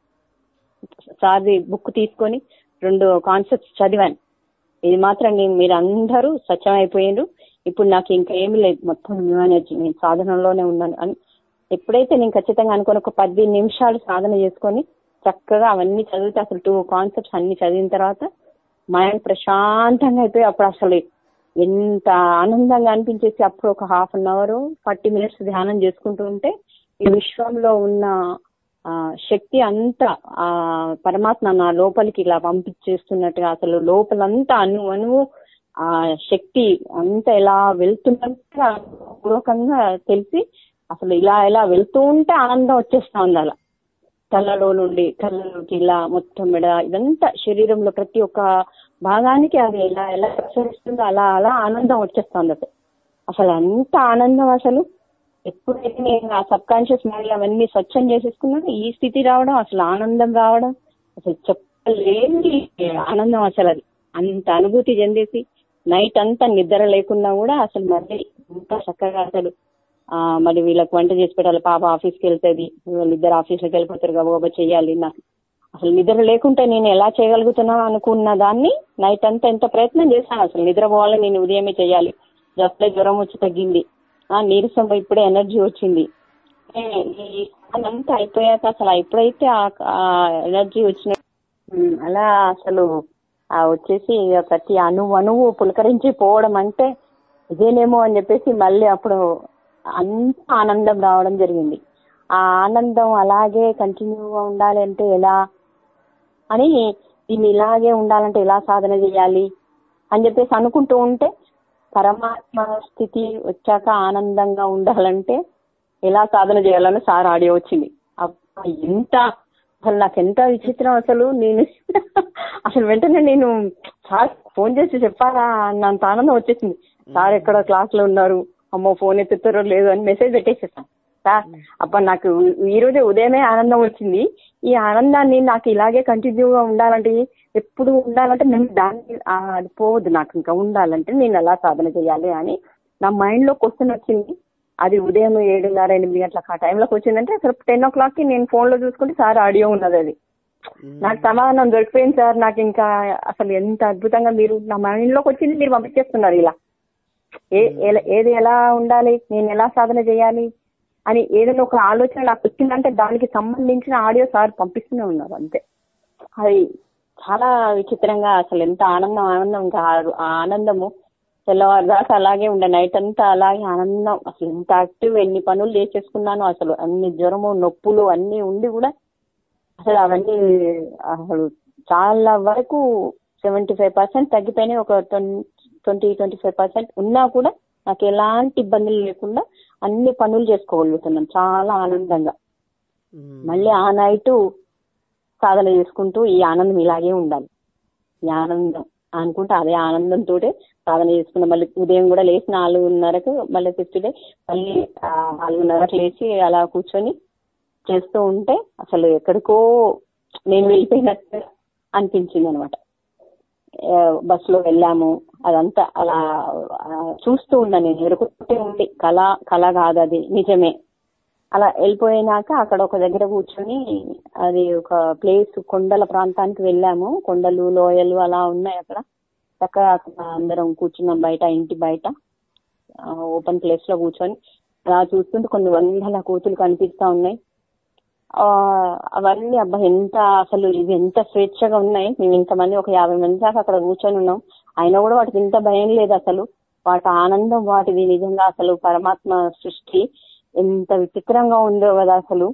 సార్ది బుక్ తీసుకొని రెండు కాన్సెప్ట్స్ చదివాను ఇది మాత్రం నేను మీరు అందరూ స్వచ్ఛం అయిపోయిండ్రు ఇప్పుడు నాకు ఇంకా ఏమీ లేదు మొత్తం న్యూ ఎనర్జీ నేను సాధనలోనే ఉన్నాను అని ఎప్పుడైతే నేను ఖచ్చితంగా అనుకుని ఒక పది నిమిషాలు సాధన చేసుకొని చక్కగా అవన్నీ చదివితే అసలు టూ కాన్సెప్ట్స్ అన్ని చదివిన తర్వాత మైండ్ ప్రశాంతంగా అయిపోయి అప్పుడు అసలు ఎంత ఆనందంగా అనిపించేసి అప్పుడు ఒక half an hour forty minutes ధ్యానం చేసుకుంటూ ఉంటే ఈ విశ్వంలో ఉన్న ఆ, శక్తి అంతా ఆ పరమాత్మ నా లోపలికి ఇలా పంపించేస్తున్నట్టుగా అసలు లోపలంతా అణు అణువు ఆ శక్తి అంతా ఇలా వెళ్తున్నట్టుగా పూర్వకంగా తెలిసి అసలు ఇలా ఇలా వెళ్తూ ఉంటే ఆనందం వచ్చేస్తా ఉంది అలా తలలో నుండి కళ్ళలోకి ఇలా మొత్తం మెడ ఇదంతా శరీరంలో ప్రతి ఒక్క భాగానికి అది ఎలా ఎలా ప్రసరిస్తుందో అలా అలా ఆనందం వచ్చేస్తుంది అసలు అసలు అంత ఆనందం అసలు ఎప్పుడైతే నేను ఆ సబ్ కాన్షియస్ మైండ్ అవన్నీ స్వచ్ఛం చేసేసుకున్నాను ఈ స్థితి రావడం అసలు ఆనందం రావడం అసలు చెప్పలేని ఆనందం అసలు అది అంత అనుభూతి చెందేసి నైట్ అంతా నిద్ర లేకున్నా కూడా అసలు మళ్ళీ ఇంకా చక్కగా అసలు ఆ మరి వీళ్ళకి వంట చేసి పెట్టాలి పాప ఆఫీస్కి వెళ్తుంది వీళ్ళిద్దరు ఆఫీస్కి వెళ్ళిపోతారు గబగబా చెయ్యాలి నాకు అసలు నిద్ర లేకుంటే నేను ఎలా చేయగలుగుతున్నా అనుకున్న దాన్ని నైట్ అంతా ఎంత ప్రయత్నం చేశాను అసలు నిద్రపోవాలి నేను ఉదయమే చేయాలి జస్ట్ జ్వరం వచ్చి తగ్గింది ఆ నీరసం ఇప్పుడే ఎనర్జీ వచ్చింది ఏ, ఈ అంతా అయిపోయాక అసలు ఎప్పుడైతే ఆ ఎనర్జీ వచ్చిన ఉమ్, అలా అసలు ఆ వచ్చేసి ఇక ప్రతి అణువు అణువు పులకరించి పోవడం అంటే ఇదేనేమో అని చెప్పేసి మళ్ళీ అప్పుడు అంత ఆనందం రావడం జరిగింది ఆ ఆనందం అలాగే కంటిన్యూగా ఉండాలి అంటే ఎలా అని దీన్ని ఇలాగే ఉండాలంటే ఎలా సాధన చేయాలి అని చెప్పేసి అనుకుంటూ ఉంటే పరమాత్మ స్థితి వచ్చాక ఆనందంగా ఉండాలంటే ఎలా సాధన చేయాలని సార్ ఆడియో వచ్చింది అబ్బా, ఎంత అసలు నాకు ఎంత విచిత్రం అసలు నేను అసలు వెంటనే నేను సార్ ఫోన్ చేసి చెప్పాలా అన్నంత ఆనందం వచ్చేసింది సార్ ఎక్కడ క్లాస్ లో ఉన్నారు అమ్మో ఫోన్ ఎత్తుతారో లేదు అని మెసేజ్ పెట్టేసేసాను సార్ అబ్బా నాకు ఈ రోజే ఉదయమే ఆనందం వచ్చింది ఈ ఆనందాన్ని నాకు ఇలాగే కంటిన్యూగా ఉండాలంటే ఎప్పుడు ఉండాలంటే నేను దాన్ని ఆ, అది పోవద్దు నాకు ఇంకా ఉండాలంటే నేను ఎలా సాధన చేయాలి అని నా మైండ్ లో క్వశ్చన్ వచ్చింది అది ఉదయం ఏడున్నర ఎనిమిది గంటలకు ఆ టైంలోకి వచ్చిందంటే అసలు టెన్ ఓ క్లాక్ కి నేను ఫోన్ లో చూసుకుంటే సార్ ఆడియో ఉన్నది అది నాకు సమాధానం దొరికిపోయింది సార్ నాకు ఇంకా అసలు ఎంత అద్భుతంగా మీరు నా మైండ్ లోకి వచ్చింది మీరు పంపించేస్తున్నారు ఇలా ఏ ఎలా- ఏది ఎలా ఉండాలి నేను ఎలా సాధన చేయాలి అని ఏదైనా ఒక ఆలోచన నాకు వచ్చిందంటే దానికి సంబంధించిన ఆడియో సార్ పంపిస్తూనే ఉన్నారు అంతే అది చాలా విచిత్రంగా అసలు ఎంత ఆనందం ఆనందం ఇంకా ఆ- ఆ ఆనందము తెల్లవారు దాకా అలాగే ఉండే నైట్ అంతా అలాగే ఆనందం అసలు ఎంత యాక్టివ్ ఎన్ని పనులు చేసేసుకున్నాను అసలు అన్ని జ్వరము నొప్పులు అన్ని ఉండి కూడా అసలు అవన్నీ అసలు చాలా వరకు సెవెంటీ ఫైవ్ పర్సెంట్ తగ్గిపోయినాయి ఒక ట్వంటీ ట్వంటీ ఫైవ్ పర్సెంట్ ఉన్నా కూడా నాకు ఎలాంటి ఇబ్బందులు లేకుండా అన్ని పనులు చేసుకోగలుగుతున్నాను చాలా ఆనందంగా మళ్ళీ ఆ నైట్ సాధన చేసుకుంటూ ఈ ఆనందం ఇలాగే ఉండాలి ఈ ఆనందం అనుకుంటే అదే ఆనందంతో సాధన చేసుకున్నాం మళ్ళీ ఉదయం కూడా లేచి నాలుగున్నరకు మళ్ళీ ఫిఫ్త్ డే మళ్ళీ ఆ, నాలుగున్నరకు లేచి అలా కూర్చొని చేస్తూ ఉంటే అసలు ఎక్కడికో నేను వెళ్ళిపోయినట్టు అనిపించింది అనమాట బస్ లో వెళ్ళాము అదంతా అలా ఆ, చూస్తూ ఉన్నా నేను ఎదుర్కొంటే ఉంది కళ కళ కాదు అది నిజమే అలా వెళ్ళిపోయినాక అక్కడ ఒక దగ్గర కూర్చొని అది ఒక ప్లేస్ కొండల ప్రాంతానికి వెళ్ళాము కొండలు లోయలు అలా ఉన్నాయి అక్కడ చక్కగా అక్కడ అందరం కూర్చున్నాం బయట ఇంటి బయట ఓపెన్ ప్లేస్ లో కూర్చొని అలా చూస్తుంటే కొన్ని వందల కోతులు కనిపిస్తా ఉన్నాయి ఆ, అవన్నీ అబ్బా ఎంత అసలు ఇవి ఎంత స్వేచ్ఛగా ఉన్నాయి మేము ఇంతమంది ఒక యాభై మంది దాకా అక్కడ కూర్చొని ఉన్నాం అయినా కూడా వాటికి ఇంత భయం లేదు అసలు వాటి ఆనందం వాటిది నిజంగా అసలు పరమాత్మ సృష్టి ఎంత విచిత్రంగా ఉందో కదా అసలు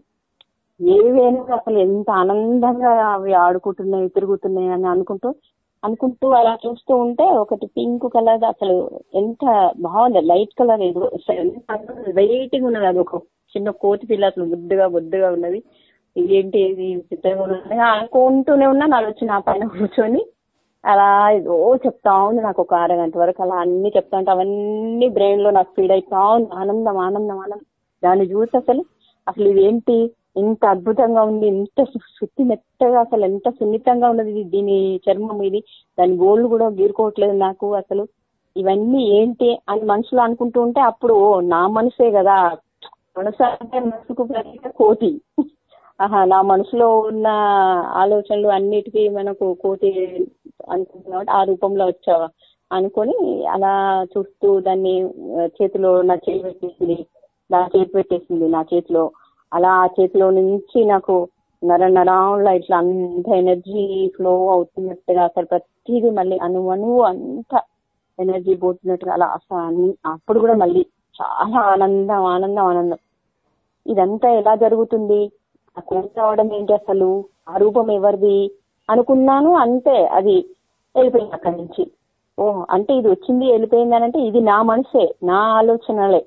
ఏవైనా అసలు ఎంత ఆనందంగా అవి ఆడుకుంటున్నాయి తిరుగుతున్నాయి అని అనుకుంటూ అనుకుంటూ అలా చూస్తూ ఉంటే ఒకటి పింక్ కలర్ అసలు ఎంత బాగుంది లైట్ కలర్ ఏదో వెరైటీగా ఉన్నది అది ఒక చిన్న కోతి పిల్ల అసలు బుద్ధిగా బుద్ధిగా ఉన్నది ఇదేంటి ఇది చిత్రంగా ఉన్నది అనుకుంటూనే ఉన్నా నాది వచ్చి నా పైన కూర్చొని అలా ఏదో చెప్తా ఉంది నాకు ఒక అరగంట వరకు అలా అన్ని చెప్తా ఉంటే అవన్నీ బ్రెయిన్ లో నాకు ఫీడ్ అయితా ఉంది ఆనందం ఆనందం ఆనందం దాన్ని చూసి అసలు అసలు ఇదేంటి ఇంత అద్భుతంగా ఉంది ఇంత శుద్ధి మెత్తగా అసలు ఎంత సున్నితంగా ఉన్నది ఇది, దీని చర్మం ఇది దాని గోళ్ళు కూడా గీరుకోవట్లేదు నాకు అసలు ఇవన్నీ ఏంటి అని మనసులో అనుకుంటూ ఉంటే అప్పుడు ఓ నా మనసే కదా మనసు అంటే మనసుకు ప్రతీక కోతి ఆహా నా మనసులో ఉన్న ఆలోచనలు అన్నిటికీ మనకు కోతి అనుకుంటున్నా కాబట్టి ఆ రూపంలో వచ్చావా అనుకొని అలా చూస్తూ దాన్ని ఆ, చేతిలో నా చేయి పెట్టేసింది నా చేతి పెట్టేసింది నా చేతిలో అలా ఆ చేతిలో నుంచి నాకు నర నరాల్లో ఇట్లా అంత ఎనర్జీ ఫ్లో అవుతున్నట్టుగా అసలు ప్రతిదీ మళ్ళీ అణువు అణువు అంత ఎనర్జీ పోతున్నట్టుగా అలా అసలు అన్ని- అప్పుడు కూడా మళ్ళీ చాలా ఆనందం ఆనందం ఆనందం ఇదంతా ఎలా జరుగుతుంది ఆ కోరిక రావడం ఏంటి అసలు ఆ రూపం ఎవరిది అనుకున్నాను అంతే అది వెళ్ళిపోయింది అక్కడి నుంచి ఓ అంటే ఇది వచ్చింది వెళ్ళిపోయింది అని అంటే ఇది నా మనసే నా ఆలోచనలే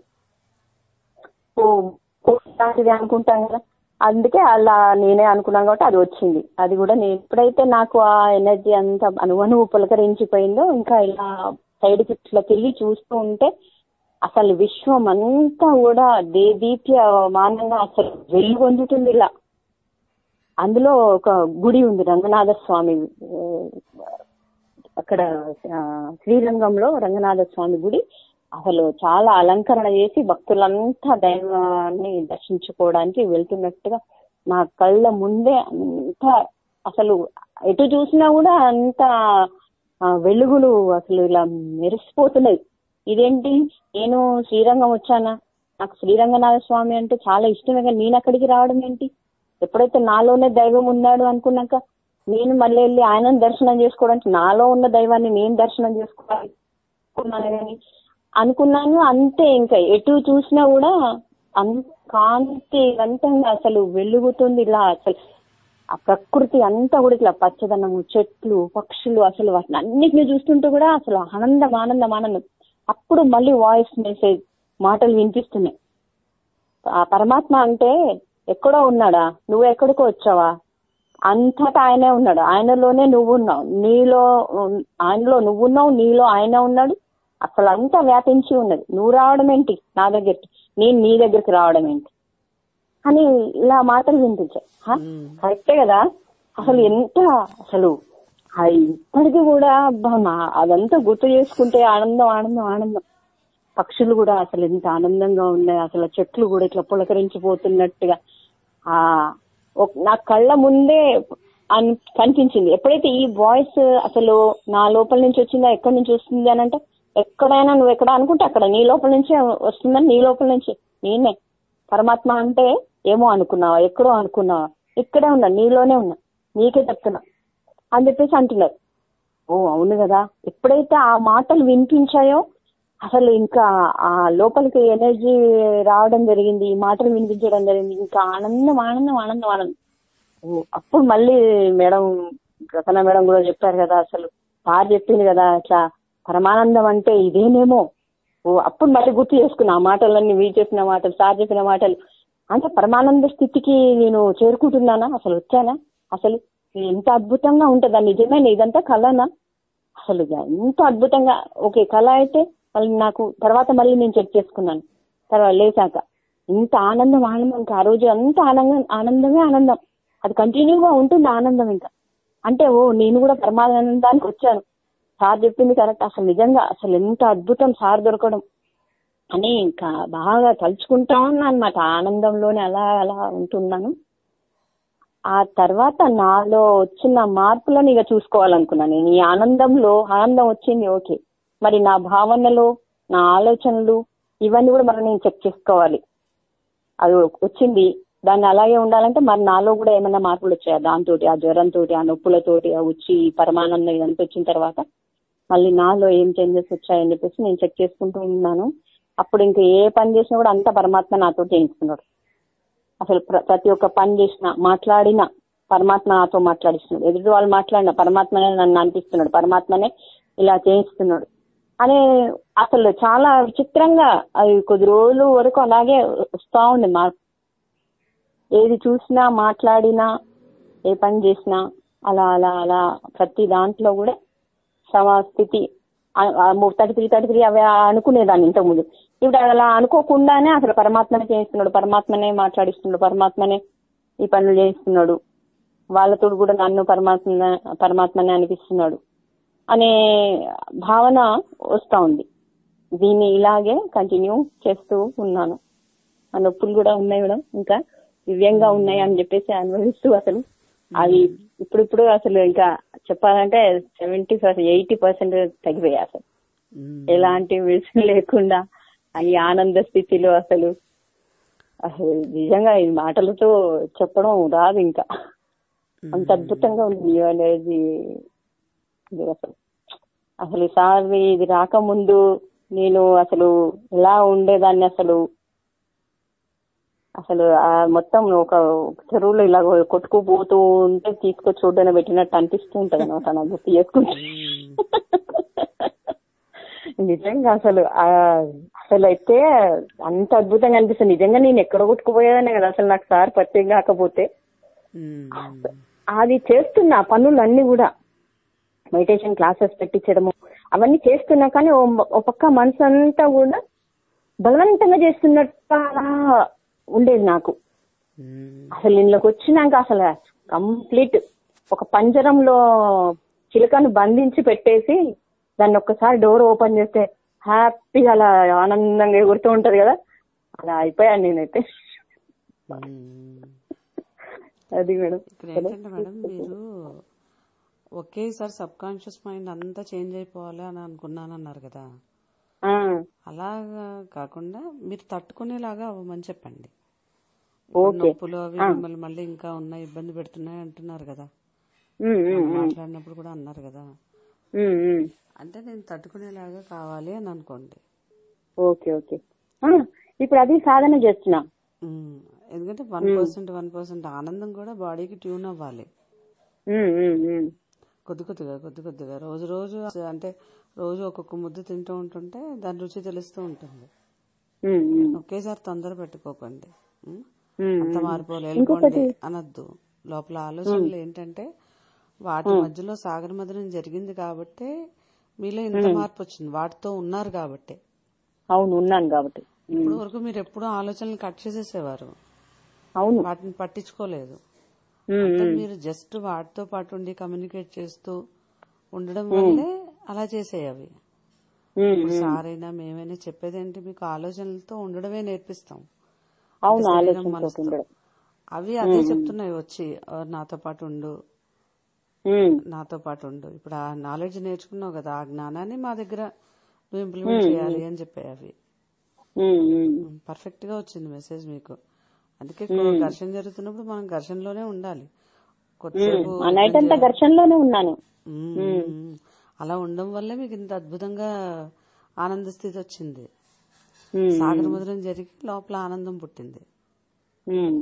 ఓ కోరిక లాంటిది అనుకుంటాం కదా అందుకే అలా నేనే అనుకున్నాను కాబట్టి అది వచ్చింది అది కూడా నేను ఎప్పుడైతే నాకు ఆ ఎనర్జీ అంతా అనువనువు పులకరించిపోయిందో ఇంకా ఇలా సైడ్ కి తిరిగి చూస్తూ ఉంటే అసలు విశ్వం అంతా కూడా దేదీప్యమానంగా అసలు వెలుగొందుతుంది ఇలా అందులో ఒక గుడి ఉంది రంగనాథ స్వామి ఆ, అక్కడ ఆ, శ్రీరంగంలో రంగనాథ స్వామి గుడి అసలు చాలా అలంకరణ చేసి భక్తులంతా దైవాన్ని దర్శించుకోవడానికి వెళ్తున్నట్టుగా నా కళ్ళ ముందే అంతా అసలు ఎటు చూసినా కూడా అంత ఆ, వెలుగులు అసలు ఇలా మెరిసిపోతున్నాయి ఇదేంటి నేను శ్రీరంగం వచ్చానా నాకు శ్రీరంగనాథ స్వామి అంటే చాలా ఇష్టమే కానీ నేను అక్కడికి రావడం ఏంటి ఎప్పుడైతే నాలోనే దైవం ఉన్నాడు అనుకున్నాక నేను మళ్ళీ వెళ్ళి ఆయనను దర్శనం చేసుకోవడానికి నాలో ఉన్న దైవాన్ని నేను దర్శనం చేసుకోవాలి అనుకున్నాను కానీ అనుకున్నాను అంతే ఇంకా ఎటు చూసినా కూడా అంత కాంతివంతంగా అసలు వెలుగుతుంది ఇలా అసలు ఆ ప్రకృతి అంతా కూడా ఇట్లా పచ్చదనము చెట్లు పక్షులు అసలు వాటిని అన్నిటిని చూస్తుంటే కూడా అసలు ఆనందం ఆనందం ఆనందం అప్పుడు మళ్ళీ వాయిస్ మెసేజ్ మాటలు వినిపిస్తున్నాయి ఆ పరమాత్మ అంటే ఎక్కడో ఉన్నాడా నువ్వు ఎక్కడికో వచ్చావా అంతటా ఆయనే ఉన్నాడు ఆయనలోనే నువ్వు ఉన్నావు నీలో ఉన్- ఆయనలో నువ్వున్నావు నీలో ఆయన ఉన్నాడు అసలు అంతా వ్యాపించి ఉన్నది నువ్వు రావడం ఏంటి నా దగ్గరికి నేను నీ దగ్గరికి రావడం ఏంటి అని ఇలా మాటలు వినిపించాయి హ? కరెక్టే కదా అసలు ఎంత అసలు అది ఇప్పటికీ కూడా అబ్బా నా- అదంతా గుర్తు చేసుకుంటే ఆనందం ఆనందం ఆనందం పక్షులు కూడా అసలు ఎంత ఆనందంగా ఉన్నాయి అసలు చెట్లు కూడా ఇట్లా పులకరించిపోతున్నట్టుగా ఆ ఒక- నా కళ్ళ ముందే అన్- కనిపించింది ఎప్పుడైతే ఈ వాయిస్ అసలు నా లోపల నుంచి వచ్చిందా ఎక్కడి నుంచి వస్తుంది అని అంటే ఎక్కడైనా నువ్వు ఎక్కడ అనుకుంటే అక్కడ నీ లోపల నుంచే వస్తుందని నీ లోపల నుంచి నేనే పరమాత్మ అంటే ఏమో అనుకున్నావా ఎక్కడో అనుకున్నావా ఇక్కడే ఉన్నా నీలోనే ఉన్నా నీకే చెప్తున్నా అని చెప్పేసి అంటున్నారు ఓ అవును కదా ఎప్పుడైతే ఆ మాటలు వినిపించాయో అసలు ఇంకా ఆ లోపలికి ఎనర్జీ రావడం జరిగింది ఈ మాటలు వినిపించడం జరిగింది ఇంకా ఆనందం ఆనందం ఆనందం ఆనందం ఓ, అప్పుడు మళ్ళీ మేడం రతన మేడం కూడా చెప్పారు కదా అసలు సార్ చెప్పింది కదా అట్లా పరమానందం అంటే ఇదేనేమో ఓ అప్పుడు మళ్ళీ గుర్తు చేసుకున్నా ఆ మాటలన్నీ వీ చెప్పిన మాటలు సార్ చెప్పిన మాటలు అంటే పరమానంద స్థితికి నేను చేరుకుంటున్నానా అసలు వచ్చానా అసలు ఇది ఎంత అద్భుతంగా ఉంటుందా నిజమేనా ఇదంతా కళనా అసలు ఎంత అద్భుతంగా ఓకే కళ అయితే మళ్ళీ నాకు తర్వాత మళ్ళీ నేను చెక్ చేసుకున్నాను తర్వాత లేచాక ఇంత ఆనందం ఆనందం ఇంకా ఆ రోజు అంత ఆనందం ఆనందమే ఆనందం అది కంటిన్యూగా ఉంటుంది ఆనందం ఇంకా అంటే ఓ నేను కూడా పరమానందానికి వచ్చాను సార్ చెప్పింది కరెక్ట్ అసలు నిజంగా అసలు ఎంత అద్భుతం సార్ దొరకడం అని ఇంకా బాగా తలుచుకుంటా ఉన్నా అనమాట ఆనందంలోనే అలా అలా ఉంటున్నాను ఆ తర్వాత నాలో వచ్చిన మార్పులను ఇక చూసుకోవాలనుకున్నాను నేను ఈ ఆనందంలో ఆనందం వచ్చింది ఓకే మరి నా భావనలు నా ఆలోచనలు ఇవన్నీ కూడా మనం నేను చెక్ చేసుకోవాలి అది వచ్చింది దాన్ని అలాగే ఉండాలంటే మరి నాలో కూడా ఏమైనా మార్పులు వచ్చాయా దాంతో ఆ జ్వరంతో ఆ నొప్పులతోటి ఆ వచ్చి పరమానందం ఇదంతా వచ్చిన తర్వాత మళ్ళీ నాలో ఏం చేంజెస్ వచ్చాయని చెప్పేసి నేను చెక్ చేసుకుంటూ ఉన్నాను అప్పుడు ఇంకా ఏ పని చేసినా కూడా అంత పరమాత్మ నాతో చేయిస్తున్నాడు అసలు ప్ర- ప్రతి ఒక్క పని చేసిన మాట్లాడిన పరమాత్మ నాతో మాట్లాడిస్తున్నాడు ఎదుటి వాళ్ళు మాట్లాడిన పరమాత్మనే నన్ను అనిపిస్తున్నాడు పరమాత్మనే ఇలా చేయిస్తున్నాడు అనే అసలు చాలా విచిత్రంగా అది కొద్ది రోజులు వరకు అలాగే వస్తా ఉంది మార్పు ఏది చూసినా మాట్లాడినా ఏ పని చేసినా అలా అలా అలా ప్రతి దాంట్లో కూడా సమస్థితి థర్టీ త్రీ థర్టీ త్రీ అవి అనుకునేదాన్ని ఇంతకుముందు ఇప్పుడు అలా అనుకోకుండానే అసలు పరమాత్మనే చేయిస్తున్నాడు పరమాత్మనే మాట్లాడిస్తున్నాడు పరమాత్మనే ఈ పనులు చేయిస్తున్నాడు వాళ్ళతో కూడా నన్ను పరమాత్మ పరమాత్మనే అనిపిస్తున్నాడు అనే భావన వస్తా ఉంది దీన్ని ఇలాగే కంటిన్యూ చేస్తూ ఉన్నాను ఆ నొప్పులు కూడా ఉన్నాయి మేడం ఇంకా దివ్యంగా ఉన్నాయి అని చెప్పేసి అనుభవిస్తూ అసలు అవి ఇప్పుడిప్పుడు అసలు ఇంకా చెప్పాలంటే సెవెంటీ పర్సెంట్ ఎయిటీ పర్సెంట్ తగ్గిపోయాయి అసలు ఎలాంటి విషయం లేకుండా ఈ ఆనంద స్థితిలో అసలు అసలు నిజంగా ఈ మాటలతో చెప్పడం రాదు ఇంకా అంత అద్భుతంగా ఉంది న్యూ ఎనర్జీ ఇది అసలు అసలు ఈసారి ఇది రాకముందు నేను అసలు ఎలా ఉండేదాన్ని అసలు అసలు ఆ మొత్తం ఒక చెరువులో ఇలా కొట్టుకుపోతూ ఉంటే తీసుకొచ్చి చూడని పెట్టినట్టు అనిపిస్తూ ఉంటది అనమాట నాకు గుర్తు చేసుకుంటే నిజంగా అసలు ఆ అసలు అయితే అంత అద్భుతంగా అనిపిస్తుంది నిజంగా నేను ఎక్కడ కొట్టుకుపోయేదాన్ని కదా అసలు నాకు సార్ పరిచయం కాకపోతే అది చేస్తున్నా ఆ పనులన్నీ కూడా మెడిటేషన్ క్లాసెస్ పెట్టించడము అవన్నీ చేస్తున్నా కానీ ఓ- ఓ పక్క మనసు అంతా కూడా బలవంతంగా చేస్తున్నట్టు అలా ఉండేది నాకు అసలు ఇంట్లోకి వచ్చినాక అసలు కంప్లీట్ ఒక పంజరంలో చిలకను బంధించి పెట్టేసి దాన్ని ఒక్కసారి డోర్ ఓపెన్ చేస్తే హ్యాపీగా అలా ఆనందంగా ఎగురుతూ ఉంటది కదా అలా అయిపోయాను నేనైతే అది మేడం ఇక్కడ ఏంటంటే మేడం మీరు ఒకేసారి సబ్ కాన్షియస్ మైండ్ అంతా చేంజ్ అయిపోవాలి అని అనుకున్నానన్నారు కదా ఆ, అలాగా కాకుండా మీరు తట్టుకునేలాగా అవ్వమని చెప్పండి ఓకే నొప్పులు అవి మిమ్మల్ని మళ్ళీ ఇంకా ఉన్నాయి ఇబ్బంది పెడుతున్నాయి అంటున్నారు కదా ఉమ్, ఉమ్, మొన్న మాట్లాడినప్పుడు కూడా అన్నారు కదా ఉమ్, ఉమ్. అంటే నేను తట్టుకునేలాగా కావాలి అని అనుకోండి ఓకే ఓకే ఆ, ఇప్పుడు అది సాధన చేస్తున్నా ఉమ్, ఎందుకంటే వన్ పర్సెంట్ వన్ పర్సెంట్ ఆనందం కూడా బాడీకి ట్యూన్ అవ్వాలి ఉమ్, ఉమ్, ఉమ్. కొద్ది కొద్దిగా కొద్ది కొద్దిగా రోజు రోజు అంటే రోజు ఒక్కొక్క ముద్ద తింటూ ఉంటుంటే దాని రుచి తెలుస్తూ ఉంటుంది ఉమ్, ఉమ్, ఒకేసారి తొందర పెట్టుకోకండి ఉమ్? ఉమ్, అంత మారిపోలే వెళ్ళిపోండి అనొద్దు లోపల ఆలోచనలు ఏంటంటే వాటి మధ్యలో సాగర మదనం జరిగింది కాబట్టే మీలో ఇంత మార్పు వచ్చింది వాటితో ఉన్నారు కాబట్టే అవును ఉన్నాను కాబట్టి ఉమ్, ఇప్పుడు వరకు మీరు ఎప్పుడూ ఆలోచనలు కట్ చేసేసేవారు అవును వాటిని పట్టించుకోలేదు ఉమ్, అంటే మీరు జస్ట్ వాటితో పాటు ఉండి కమ్యూనికేట్ చేస్తూ ఉండడం వల్లే అలా చేసేయవి ఉమ్, ఇప్పుడు సార్ అయినా మేమైనా చెప్పేది ఏంటి మీకు ఆలోచనలతో ఉండడమే నేర్పిస్తాం అవును శరీరం, ఆలోచనతో మనసుతో. ఉండడం అవి అదే చెప్తున్నాయి వచ్చి "ఆ, నాతో పాటు ఉండు ఉమ్, నాతో పాటు ఉండు ఇప్పుడు ఆ నాలెడ్జ్ నేర్చుకున్నావు కదా ఆ జ్ఞానాన్ని మా దగ్గర నువ్వు ఇంప్లిమెంట్ చేయాలి అని చెప్పాయి అవి ఉమ్, ఉమ్. పర్ఫెక్ట్ గా వచ్చింది మెసేజ్ మీకు అందుకే ఘర్షణ జరుగుతున్నప్పుడు మనం ఘర్షణలోనే ఉండాలి కొద్దిసేపు ఆ నైట్ అంతా ఘర్షణలోనే ఉన్నాను మ్మ్. అలా ఉండడం వల్లే మీకు ఇంత అద్భుతంగా ఆనంద స్థితి వచ్చింది ఉమ్, సాగర ముద్రం జరిగి లోపల ఆనందం పుట్టింది ఉమ్,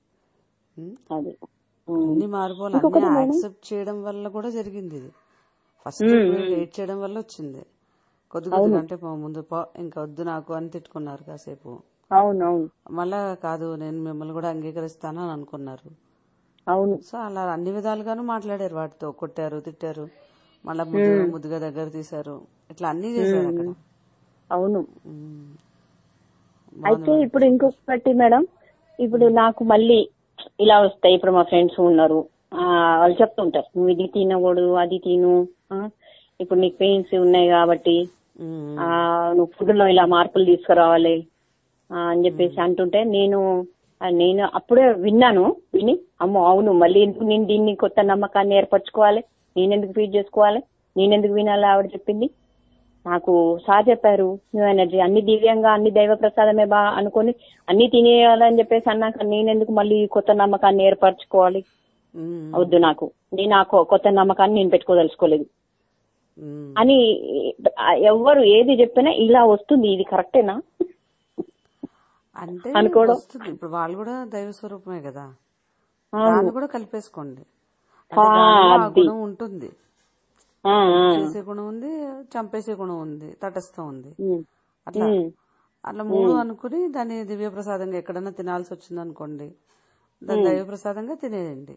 మ్మ్. అది ఉమ్, అన్ని మారిపోవాలి అన్ని యాక్సెప్ట్ చేయడం వల్ల కూడా జరిగింది ఇది ఫస్ట్ వెయిట్ చేయడం వల్ల వచ్చింది కొద్ది కొద్దిగా అంటే పో ముందు పో ఇంకా వద్దు నాకు అని తిట్టుకున్నారు కాసేపు అవును అవును మళ్ళా కాదు నేను మిమ్మల్ని కూడా అంగీకరిస్తాను అని అనుకున్నారు అవును సో అలా అన్ని విధాలుగాను మాట్లాడారు వాటితో కొట్టారు తిట్టారు మళ్ళా ముద్దు ముద్దుగా దగ్గర తీశారు ఇట్లా అన్ని చేశారు అక్కడ అవును మ్మ్. అయితే ఇప్పుడు ఇంకొకటి మేడం ఇప్పుడు నాకు మళ్ళీ ఇలా వస్తాయి ఇప్పుడు మా ఫ్రెండ్స్ ఉన్నారు ఆ, వాళ్ళు చెప్తుంటారు నువ్వు ఇది తినకూడదు అది తిను ఆ, ఇప్పుడు నీకు పెయిన్స్ ఉన్నాయి కాబట్టి మ్మ్. ఆ నువ్వు ఫుడ్ లో ఇలా మార్పులు తీసుకురావాలి ఆ, అని చెప్పేసి అంటుంటే నేను ఆ, నేను అప్పుడే విన్నాను విని అమ్మో అవును మళ్ళీ ఎందుకు నేను దీన్ని కొత్త నమ్మకాన్ని ఏర్పరచుకోవాలి నేనెందుకు ఫీడ్ చేసుకోవాలి నేనెందుకు వినాలి ఆవిడ చెప్పింది నాకు సార్ చెప్పారు న్యూ ఎనర్జీ అన్ని దివ్యంగా అన్ని దైవ ప్రసాదమే బా అనుకొని అన్ని తినేయాలని చెప్పేసి అన్నాక నేనెందుకు మళ్ళీ కొత్త నమ్మకాన్ని ఏర్పరచుకోవాలి మ్మ్. వద్దు నాకు నేను ఆ కొ- కొత్త నమ్మకాన్ని నేను పెట్టుకోదలుచుకోలేదు మ్మ్. అని ఎవ్వరు ఏది చెప్పినా ఇలా వస్తుంది ఇది కరెక్టేనా అంటే అనుకోవడం. వస్తుంది ఇప్పుడు వాళ్ళు కూడా దైవ స్వరూపమే కదా అవును. దాన్ని కూడా కలిపేసుకోండి ఆ, అంటే దానిలో ఆ అది. గుణం ఉంటుంది ఆ, ఆ. చేసే గుణం ఉంది చంపేసే గుణం ఉంది తటస్థం ఉంది ఉమ్, అట్లా ఉమ్, అట్లా మూడు అనుకుని దాన్ని దివ్య ప్రసాదంగా ఎక్కడన్నా తినాల్సి వచ్చింది అనుకోండి దాన్ని దైవ ప్రసాదంగా తినేయండి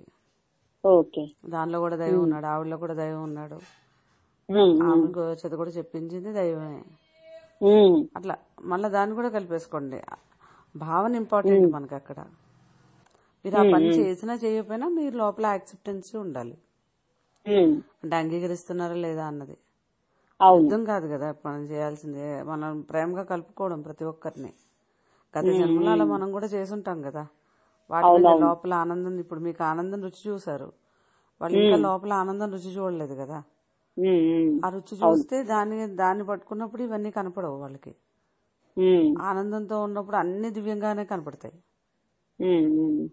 ఓకే దానిలో కూడా దైవం ఉన్నాడు ఆవిడలో కూడా దైవం ఉన్నాడు ఉమ్, ఆమె చేత కూడా చెప్పించింది దైవమే ఉమ్, అట్లా మళ్ళీ దాన్ని కూడా కలిపేసుకోండి భావన ఇంపార్టెంట్ మనకి అక్కడ మీరు ఆ పని చేసినా చేయకపోయినా మీరు లోపల యాక్సెప్టెన్స్ ఉండాలి ఉమ్, అంటే అంగీకరిస్తున్నారా లేదా అన్నది అవును యుద్ధం కాదు కదా మనం చేయాల్సింది మనం ప్రేమగా కలుపుకోవడం ప్రతి ఒక్కరిని గత జన్మలో అలా మనం కూడా చేసుంటాం కదా వాటి మీద లోపల ఆనందం ఇప్పుడు మీకు ఆనందం రుచి చూసారు వాళ్ళు ఇంకా లోపల ఆనందం రుచి చూడలేదు కదా ఉమ్, ఉమ్, ఆ రుచి చూస్తే దాన్ని దాన్ని పట్టుకున్నప్పుడు ఇవన్నీ కనపడవు వాళ్ళకి ఉమ్, ఆనందంతో ఉన్నప్పుడు అన్ని దివ్యంగానే కనపడతాయి ఉమ్, ఉమ్.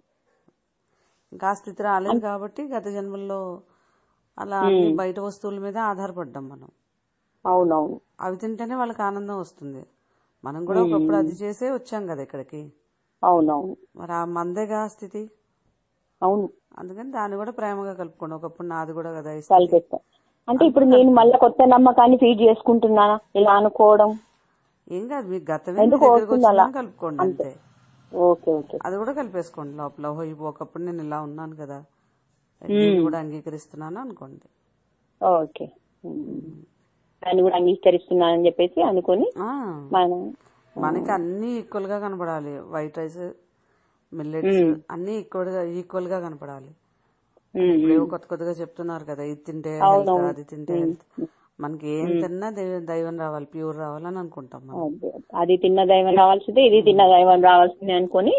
ఇంకా ఆ స్థితి రాలేదు కాబట్టి గత జన్మల్లో అలా అన్ని బయట వస్తువుల మీద ఆధారపడ్డాం మనం అవునవును అవి తింటేనే వాళ్ళకి ఆనందం వస్తుంది మనం కూడా ఒకప్పుడు అది చేసే వచ్చాం కదా ఇక్కడికి అవునవును మరి ఆ మందేగా ఆ స్థితి అవును అందుకని దాన్ని కూడా ప్రేమగా కలుపుకోండి ఒకప్పుడు నాది కూడా కదా ఈ స్థితి కలిపేస్తా అంటే ఇప్పుడు నేను మళ్ళీ కొత్త నమ్మకాన్ని ఫీడ్ చేసుకుంటున్నానా ఇలా అనుకోవడం ఏం కాదు మీకు గతమే మీ ఎందుకు దగ్గరికి వస్తుంది అలా? వచ్చిందని కలుపుకోండి అంతే ఓకే ఓకే అది కూడా కలిపేసుకోండి లోపల ఓహో ఇప్పుడు ఒకప్పుడు నేను ఇలా ఉన్నాను కదా దీన్ని కూడా అంగీకరిస్తున్నాను అనుకోండి ఓకే ఉమ్. దాన్ని కూడా అంగీకరిస్తున్నానని చెప్పేసి అనుకొని ఆ, మనం మనకి అన్ని ఈక్వల్ గా కనపడాలి వైట్ రైస్ మిల్లెట్స్ అన్ని ఈక్వల్ గా ఈక్వల్ గా కనపడాలి ఉమ్, ఇప్పుడేవో కొత్త కొత్తగా చెప్తున్నారు కదా ఇది తింటే హెల్త్ అది తింటే హెల్త్ మనకి ఏం తిన్నా దైవం దైవం రావాలి ప్యూర్ రావాలని అనుకుంటాం మనం అదే. అది తిన్న దైవం రావాల్సిందే ఇది తిన్న దైవం రావాల్సిందే అనుకొని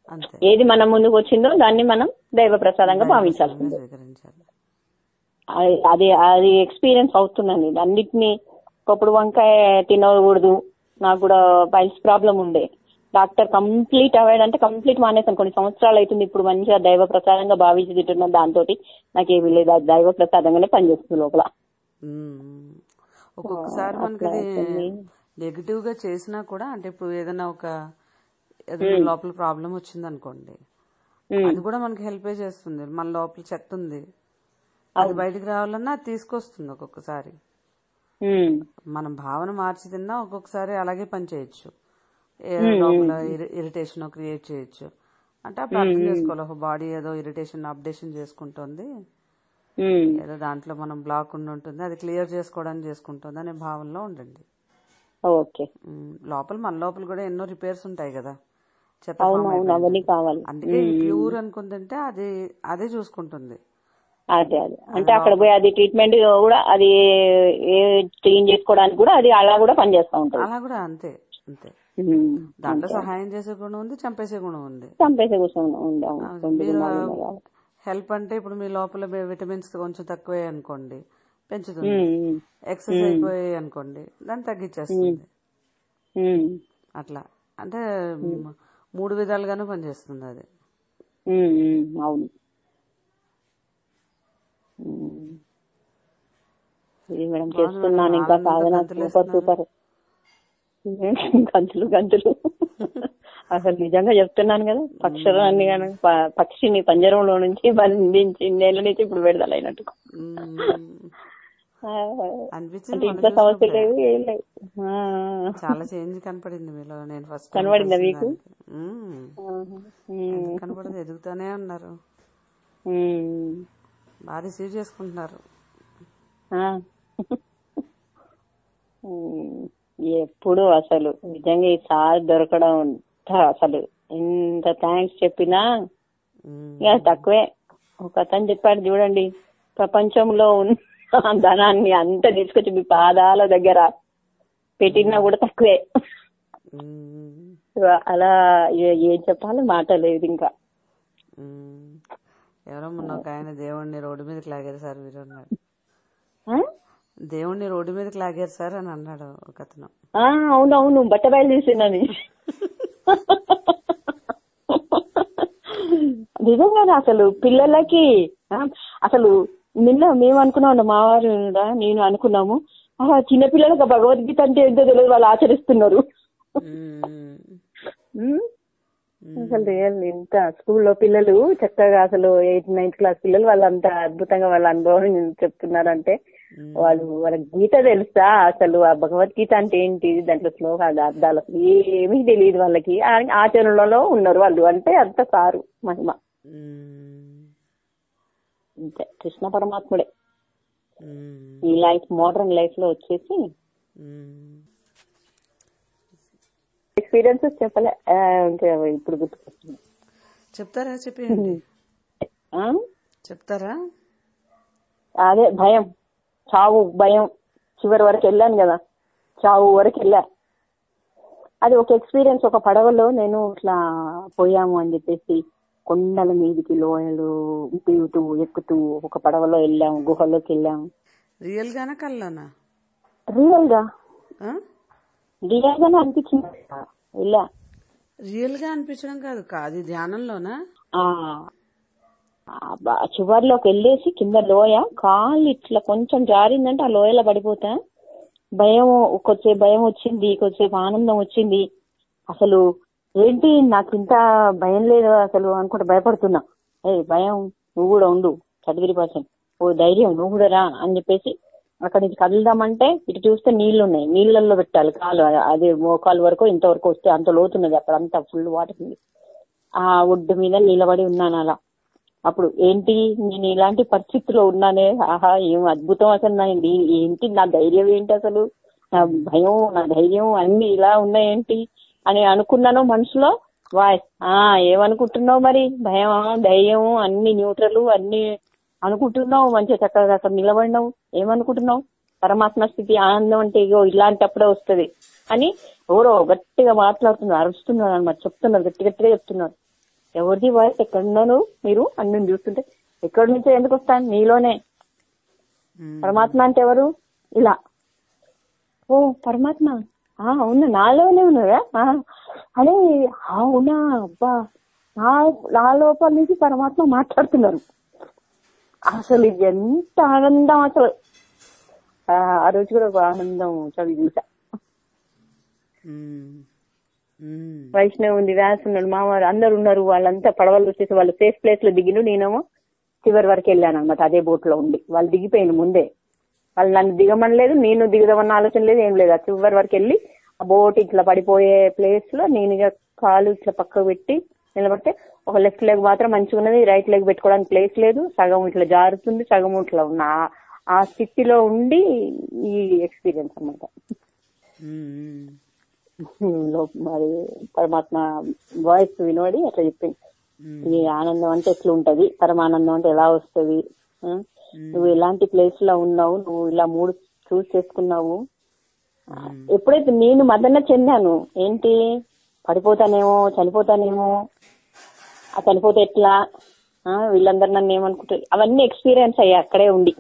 అంతే ఏది మన ముందుకు వచ్చిందో దాన్ని మనం దైవ ప్రసాదంగా భావించాల్సిందే స్వీకరించాలి అది- అది అది ఎక్స్పీరియన్స్ అవుతుందండి అన్నిటినీ ఒకప్పుడు వంకాయ తినకూడదు నాకు కూడా పైల్స్ ప్రాబ్లం ఉండే డాక్టర్ కంప్లీట్ అవాయిడ్ అంటే కంప్లీట్ మానేసాను కొన్ని సంవత్సరాలు అవుతుంది ఇప్పుడు మంచిగా దైవ ప్రసాదంగా భావించి తింటున్నాను దాంతో నాకు ఏమీ లేదు అది దైవ ప్రసాదంగానే పనిచేస్తుంది లోపల మ్మ్. ఒక్కొక్కసారి మనకి అట్లా కొన్ని నెగిటివ్ గా చేసినా కూడా అంటే ఇప్పుడు ఏదైనా ఒక ఏదైనా లోపల ప్రాబ్లం వచ్చింది అనుకోండి ఉమ్, అది కూడా మనకి హెల్ప్ చేస్తుంది మన లోపల చెత్త ఉంది అది బయటికి రావాలన్నా అది తీసుకొస్తుంది ఒక్కొక్కసారి ఉమ్, మనం భావన మార్చి తిన్నా ఒక్కొక్కసారి అలాగే పని చేయొచ్చు ఏ లోపల ఇరిటేషన్ క్రియేట్ చేయొచ్చు అంటే అప్పుడు అర్థం చేసుకోవాలి ఒక బాడీ ఏదో ఇరిటేషన్ అప్డేషన్ చేసుకుంటుంది ఉమ్, ఏదో దాంట్లో మనం బ్లాక్ ఉండి ఉంటుంది అది క్లియర్ చేసుకోవడానికి చేసుకుంటుంది అనే భావనలో ఉండండి ఓకే ఉమ్, లోపల మన లోపల కూడా ఎన్నో రిపేర్స్ ఉంటాయి కదా చెత్త అవును form అవును అవన్నీ అయిపోయింది. కావాలి అందుకే ప్యూర్ అనుకుంటుంటే అది అదే చూసుకుంటుంది అదే అదే అంటే అక్కడ పోయి అది ట్రీట్మెంట్ కూడా అది ఏ క్లీన్ చేసుకోవడానికి కూడా అది అలా కూడా పనిచేస్తూ ఉంటుంది అలా కూడా అంతే అంతే ఉమ్, దాంట్లో సహాయం చేసే గుణం ఉంది చంపేసే గుణం ఉంది చంపేసే కూర్చొని ఉంది అవును ఆ, రెండు మీరు గుణాలు ఉన్నాయి కాబట్టి. హెల్ప్ అంటే ఇప్పుడు మీ లోపల విటమిన్స్ కొంచెం తక్కువే అనుకోండి పెంచుతుంది ఉమ్, ఉమ్, ఎక్సెస్ అయిపోయాయి అనుకోండి దాన్ని తగ్గించేస్తుంది ఉమ్, అట్లా అంటే మ్, మూడు విధాలుగానే పనిచేస్తుంది అది ఉమ్, ఉమ్, అవును ఉమ్. ఇది మేడం చేస్తున్నాను ఇంకా ఆనందంగా సాధన గంతులు సూపర్ సూపర్ గంతులు గంతులు అసలు నిజంగా చెప్తున్నాను కదా పక్షులన్నీ కానీ ప- పక్షిని పంజరంలో నుంచి బంధించి నేల నుంచి ఇప్పుడు విడుదలైనట్టు మ్, ఆ, అనిపించింది అంటే మొన్న ఇంట్లో సమస్యలు చూసినప్పుడే. లేవు ఏం లేవు ఆ, చాలా చేంజ్ కనపడింది మీలో నేను ఫస్ట్ కనబడిందా మీకు? ఎందుకు ఉమ్, కనపడదు ఎదుగుతానే ఉన్నారు ఉమ్, బాగా రిసీవ్ చేసుకుంటున్నారు ఆ. ఉమ్, ఎప్పుడు అసలు నిజంగా ఈసారి దొరకడం అంత అసలు ఎంత థ్యాంక్స్ చెప్పినా మ్, ఇక తక్కువే ఒక అతను చెప్పాడు చూడండి ప్రపంచంలో ఉన్న ధనాన్ని అంత తీసుకొచ్చి మీ పాదాల దగ్గర పెట్టినా కూడా తక్కువే మ్, అలా ఏ- ఏం చెప్పాలో మాట లేదు ఇంకా మ్. ఎవరో మొన్న ఒక ఆయన దేవుణ్ణి రోడ్డు మీదకి లాగారు సార్ మీరు అన్నాడు ఆ? దేవుణ్ణి రోడ్డు మీదకి లాగారు సార్ అని అన్నాడు ఒక అతను ఆ, అవునవును బట్ట బయలు తీసిందని నిజంగానే అసలు పిల్లలకి ఆ, అసలు నిన్న మేము అనుకున్నాం మా వారు కూడా నేను అనుకున్నాము ఆ, చిన్న పిల్లలకు భగవద్గీత అంటే ఏంటో తెలియదు వాళ్ళు ఆచరిస్తున్నారు మ్, ఉమ్, అసలు రియల్ ఇంత స్కూల్లో పిల్లలు చక్కగా అసలు ఎయిత్ నైన్త్ క్లాస్ పిల్లలు వాళ్ళు అంత అద్భుతంగా వాళ్ళ అనుభవం చెప్తున్నారంటే మ్. వాళ్ళు వాళ్ళ గీత తెలుసా అసలు ఆ భగవద్గీత అంటే ఏంటి దాంట్లో శ్లోకాలు అర్థాలు అసలు ఏమీ తెలియదు వాళ్ళకి ఆ- ఆచరణలో ఉన్నారు వాళ్ళు అంటే అంత సారు మహిమ మ్, అంతే కృష్ణ పరమాత్ముడే మ్, ఈ లైఫ్ మోడర్న్ లైఫ్ లో వచ్చేసి మ్. ఎక్స్పీరియన్సెస్ చెప్పలే ఆ, ఇంకా ఇప్పుడు గుర్తుకొస్తుంది చెప్తారా చెప్పేయండి ఆ? చెప్తారా అదే భయం చావు భయం చివరి వరకు వెళ్ళాను కదా చావు వరకు వెళ్ళా అది ఒక ఎక్స్పీరియన్స్ ఒక పడవలో నేను ఇట్లా పోయాము అని చెప్పేసి కొండల మీదికి లోయలు దిగుతూ ఎక్కుతూ ఒక పడవలో వెళ్ళాము గుహలోకి వెళ్ళాము రియల్ గానా కల్లోనా రియల్ గా ఆ? రియల్ గానే అనిపించింది వెళ్ళా రియల్ గా అనిపించడం కాదు కాదు ధ్యానంలోనా ఆ ఆ బ- చివర్లోకి వెళ్ళేసి కింద లోయ కాళ్ళు ఇట్లా కొంచెం జారిందంటే ఆ లోయలో పడిపోతా భయం కొద్దిసేపు భయం వచ్చింది కొద్దిసేపు ఆనందం వచ్చింది అసలు ఏంటి నాకు ఇంత భయం లేదు అసలు అనుకుంటే భయపడుతున్నా ఏ భయం నువ్వు కూడా ఉండు చదివిరి పర్సన్ ఓ ధైర్యం నువ్వు కూడా రా అని చెప్పేసి అక్కడి నుంచి కదులుదామంటే ఇటు చూస్తే నీళ్లు ఉన్నాయి నీళ్ళల్లో పెట్టాలి కాలు అదే మోకాలు వరకు ఇంతవరకు వస్తే అంత లోతున్నది అక్కడ అంతా ఫుల్ వాటర్ ఉంది ఆ ఒడ్డు మీద నిలబడి ఉన్నాను అలా అప్పుడు ఏంటి నేను ఇలాంటి పరిస్థితిలో ఉన్నానే ఆహా ఏం అద్భుతం అసలు నా ఇది- ఏంటి నా ధైర్యం ఏంటి అసలు నా భయం నా ధైర్యం అన్ని ఇలా ఉన్నాయేంటి అని అనుకున్నాను మనసులో వాయ్ ఆ ఏమనుకుంటున్నావు మరి భయం ధైర్యం అన్ని న్యూట్రల్ అన్ని అనుకుంటున్నావు మంచిగా చక్కగా అక్కడ నిలబడినావు ఏమనుకుంటున్నావు పరమాత్మ స్థితి ఆనందం అంటే ఇగో ఇలాంటప్పుడే వస్తది అని ఎవరో గట్టిగా మాట్లాడుతున్నారు అరుస్తున్నారు అనమాట చెప్తున్నారు గట్టి గట్టిగా చెప్తున్నారు ఎవరిది వాయిస్ ఎక్కడున్నాను మీరు అని నేను చూస్తుంటే ఎక్కడి నుంచో ఎందుకు వస్తాను నీలోనే ఉమ్, పరమాత్మ అంటే ఎవరు ఇలా ఓ పరమాత్మ ఆ అవునా నాలోనే ఉన్నారా ఆ, అరే అవునా అబ్బా నా నా లోపల నుంచి పరమాత్మ మాట్లాడుతున్నారు అసలు ఎంత ఆనందం అసలు ఆ ఆ రోజు కూడా ఒక ఆనందం చదివి చూసా ఉమ్, ఉమ్, వైష్ణవ్ ఉంది వ్యాస్ ఉన్నాడు మామ అందరు ఉన్నారు వాళ్ళంతా పడవలు వచ్చేసి వాళ్ళు సేఫ్ ప్లేస్ లో దిగిను నేనేమో చివరి వరకు వెళ్ళాను అనమాట అదే బోట్ లో ఉండి వాళ్ళు దిగిపోయింది ముందే వాళ్ళు నన్ను దిగమనలేదు నేను దిగుదామన్న ఆలోచన లేదు ఏం లేదు ఆ చివరి వరకు వెళ్ళి ఆ బోట్ ఇట్లా పడిపోయే ప్లేస్ లో నేను ఇక కాలు ఇట్లా పక్కకు పెట్టి నిలబడితే ఒక లెఫ్ట్ లెగ్ మాత్రం మంచిగా ఉన్నది రైట్ లెగ్ పెట్టుకోవడానికి ప్లేస్ లేదు సగం ఇట్లా జారుతుంది సగం ఇట్లా ఉన్న ఆ- ఆ స్థితిలో ఉండి ఈ ఎక్స్పీరియన్స్ అన్నమాట ఉమ్, లో- మరి పరమాత్మ వాయిస్ వినోడి అట్లా చెప్పింది ఉమ్, ఈ ఆనందం అంటే ఎట్లా ఉంటది పరమానందం అంటే ఎలా వస్తది ఆ? నువ్వు ఎలాంటి ప్లేస్ లో ఉన్నావు నువ్వు ఇలా మూడు చూస్ చేసుకున్నావు ఎప్పుడైతే నేను మదన చెందాను ఏంటి పడిపోతానేమో చనిపోతానేమో ఆ చనిపోతే ఎట్లా ఆ, వీళ్ళందరూ నన్ను ఏమనుకుంటారు అవన్నీ ఎక్స్పీరియన్స్ అయ్యా అక్కడే ఉండి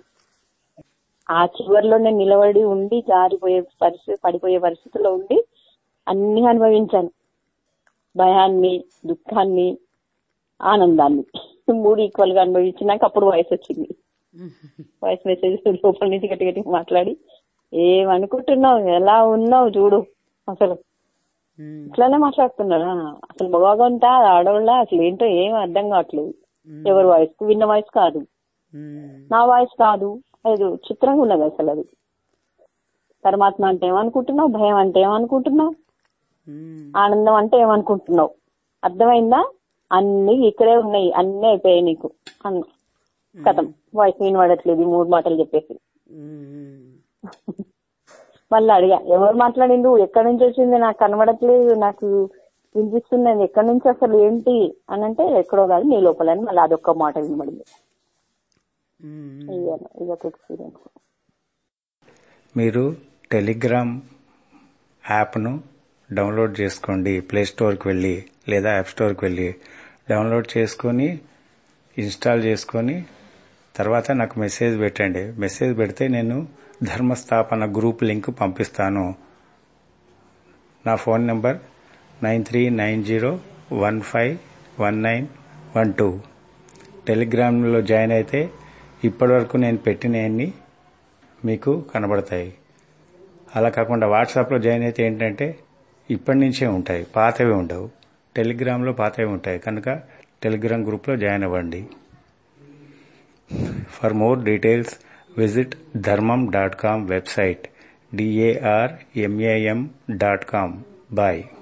ఆ చివరిలో నేను నిలబడి ఉండి జారిపోయే పరిస్థితి పడిపోయే పరిస్థితిలో ఉండి అన్ని అనుభవించాను భయాన్ని దుఃఖాన్ని ఆనందాన్ని మూడు ఈక్వల్ గా అనుభవించినాక అప్పుడు వయసు వచ్చింది వాయిస్ మెసేజ్ లోపల నుంచి గట్టి గట్టి మాట్లాడి ఏమనుకుంటున్నావు ఎలా ఉన్నావు చూడు అసలు ఉమ్, ఇట్లానే మాట్లాడుతున్నారా అసలు భగవంతా ఆడవాళ్ళ అసలు ఏంటో ఏం అర్థం కావట్లేదు ఎవరి వాయిస్ విన్న వాయిస్ కాదు ఉమ్, నా వాయిస్ కాదు అది చిత్రంగా ఉన్నది అసలు అది పరమాత్మ అంటే ఏమనుకుంటున్నావు భయం అంటే ఏమనుకుంటున్నావు ఉమ్, ఆనందం అంటే ఏమనుకుంటున్నావు అర్థమైందా అన్ని ఇక్కడే ఉన్నాయి అన్ని అయిపోయాయి నీకు అన్న కథం వాయిస్ వినబడట్లేదు ఈ మూడు మాటలు చెప్పేసి ఉమ్, మళ్ళీ అడిగా ఎవరు మాట్లాడిండు ఎక్కడి నుంచి వచ్చింది నాకు కనబడట్లేదు నాకు వినిపిస్తుంది ఎక్కడి నుంచి అసలు ఏంటి అని అంటే ఎక్కడో కాదు నీ లోపల అని మళ్ళీ అదొక్క మాట వినబడింది ఉమ్, ఇయ్యాను ఇదొక ఎక్స్పీరియన్స్ మీరు టెలిగ్రామ్ యాప్ను డౌన్లోడ్ చేసుకోండి ప్లే స్టోర్కి వెళ్ళి లేదా యాప్ స్టోర్కి వెళ్ళి డౌన్లోడ్ చేసుకొని ఇన్స్టాల్ చేసుకొని తర్వాత నాకు మెసేజ్ పెట్టండి మెసేజ్ పెడితే నేను ధర్మస్థాపన గ్రూప్ లింక్ పంపిస్తాను నా phone number nine three nine zero one five one nine one two టెలిగ్రామ్లో జాయిన్ అయితే ఇప్పటివరకు నేను పెట్టినవన్నీ మీకు కనబడతాయి అలా కాకుండా వాట్సాప్లో జాయిన్ అయితే ఏంటంటే ఇప్పటి నుంచే ఉంటాయి పాతవి ఉండవు టెలిగ్రామ్లో పాతవి ఉంటాయి కనుక టెలిగ్రామ్ గ్రూప్లో జాయిన్ అవ్వండి for more details visit Dharmam dot com website D A R M A M dot com bye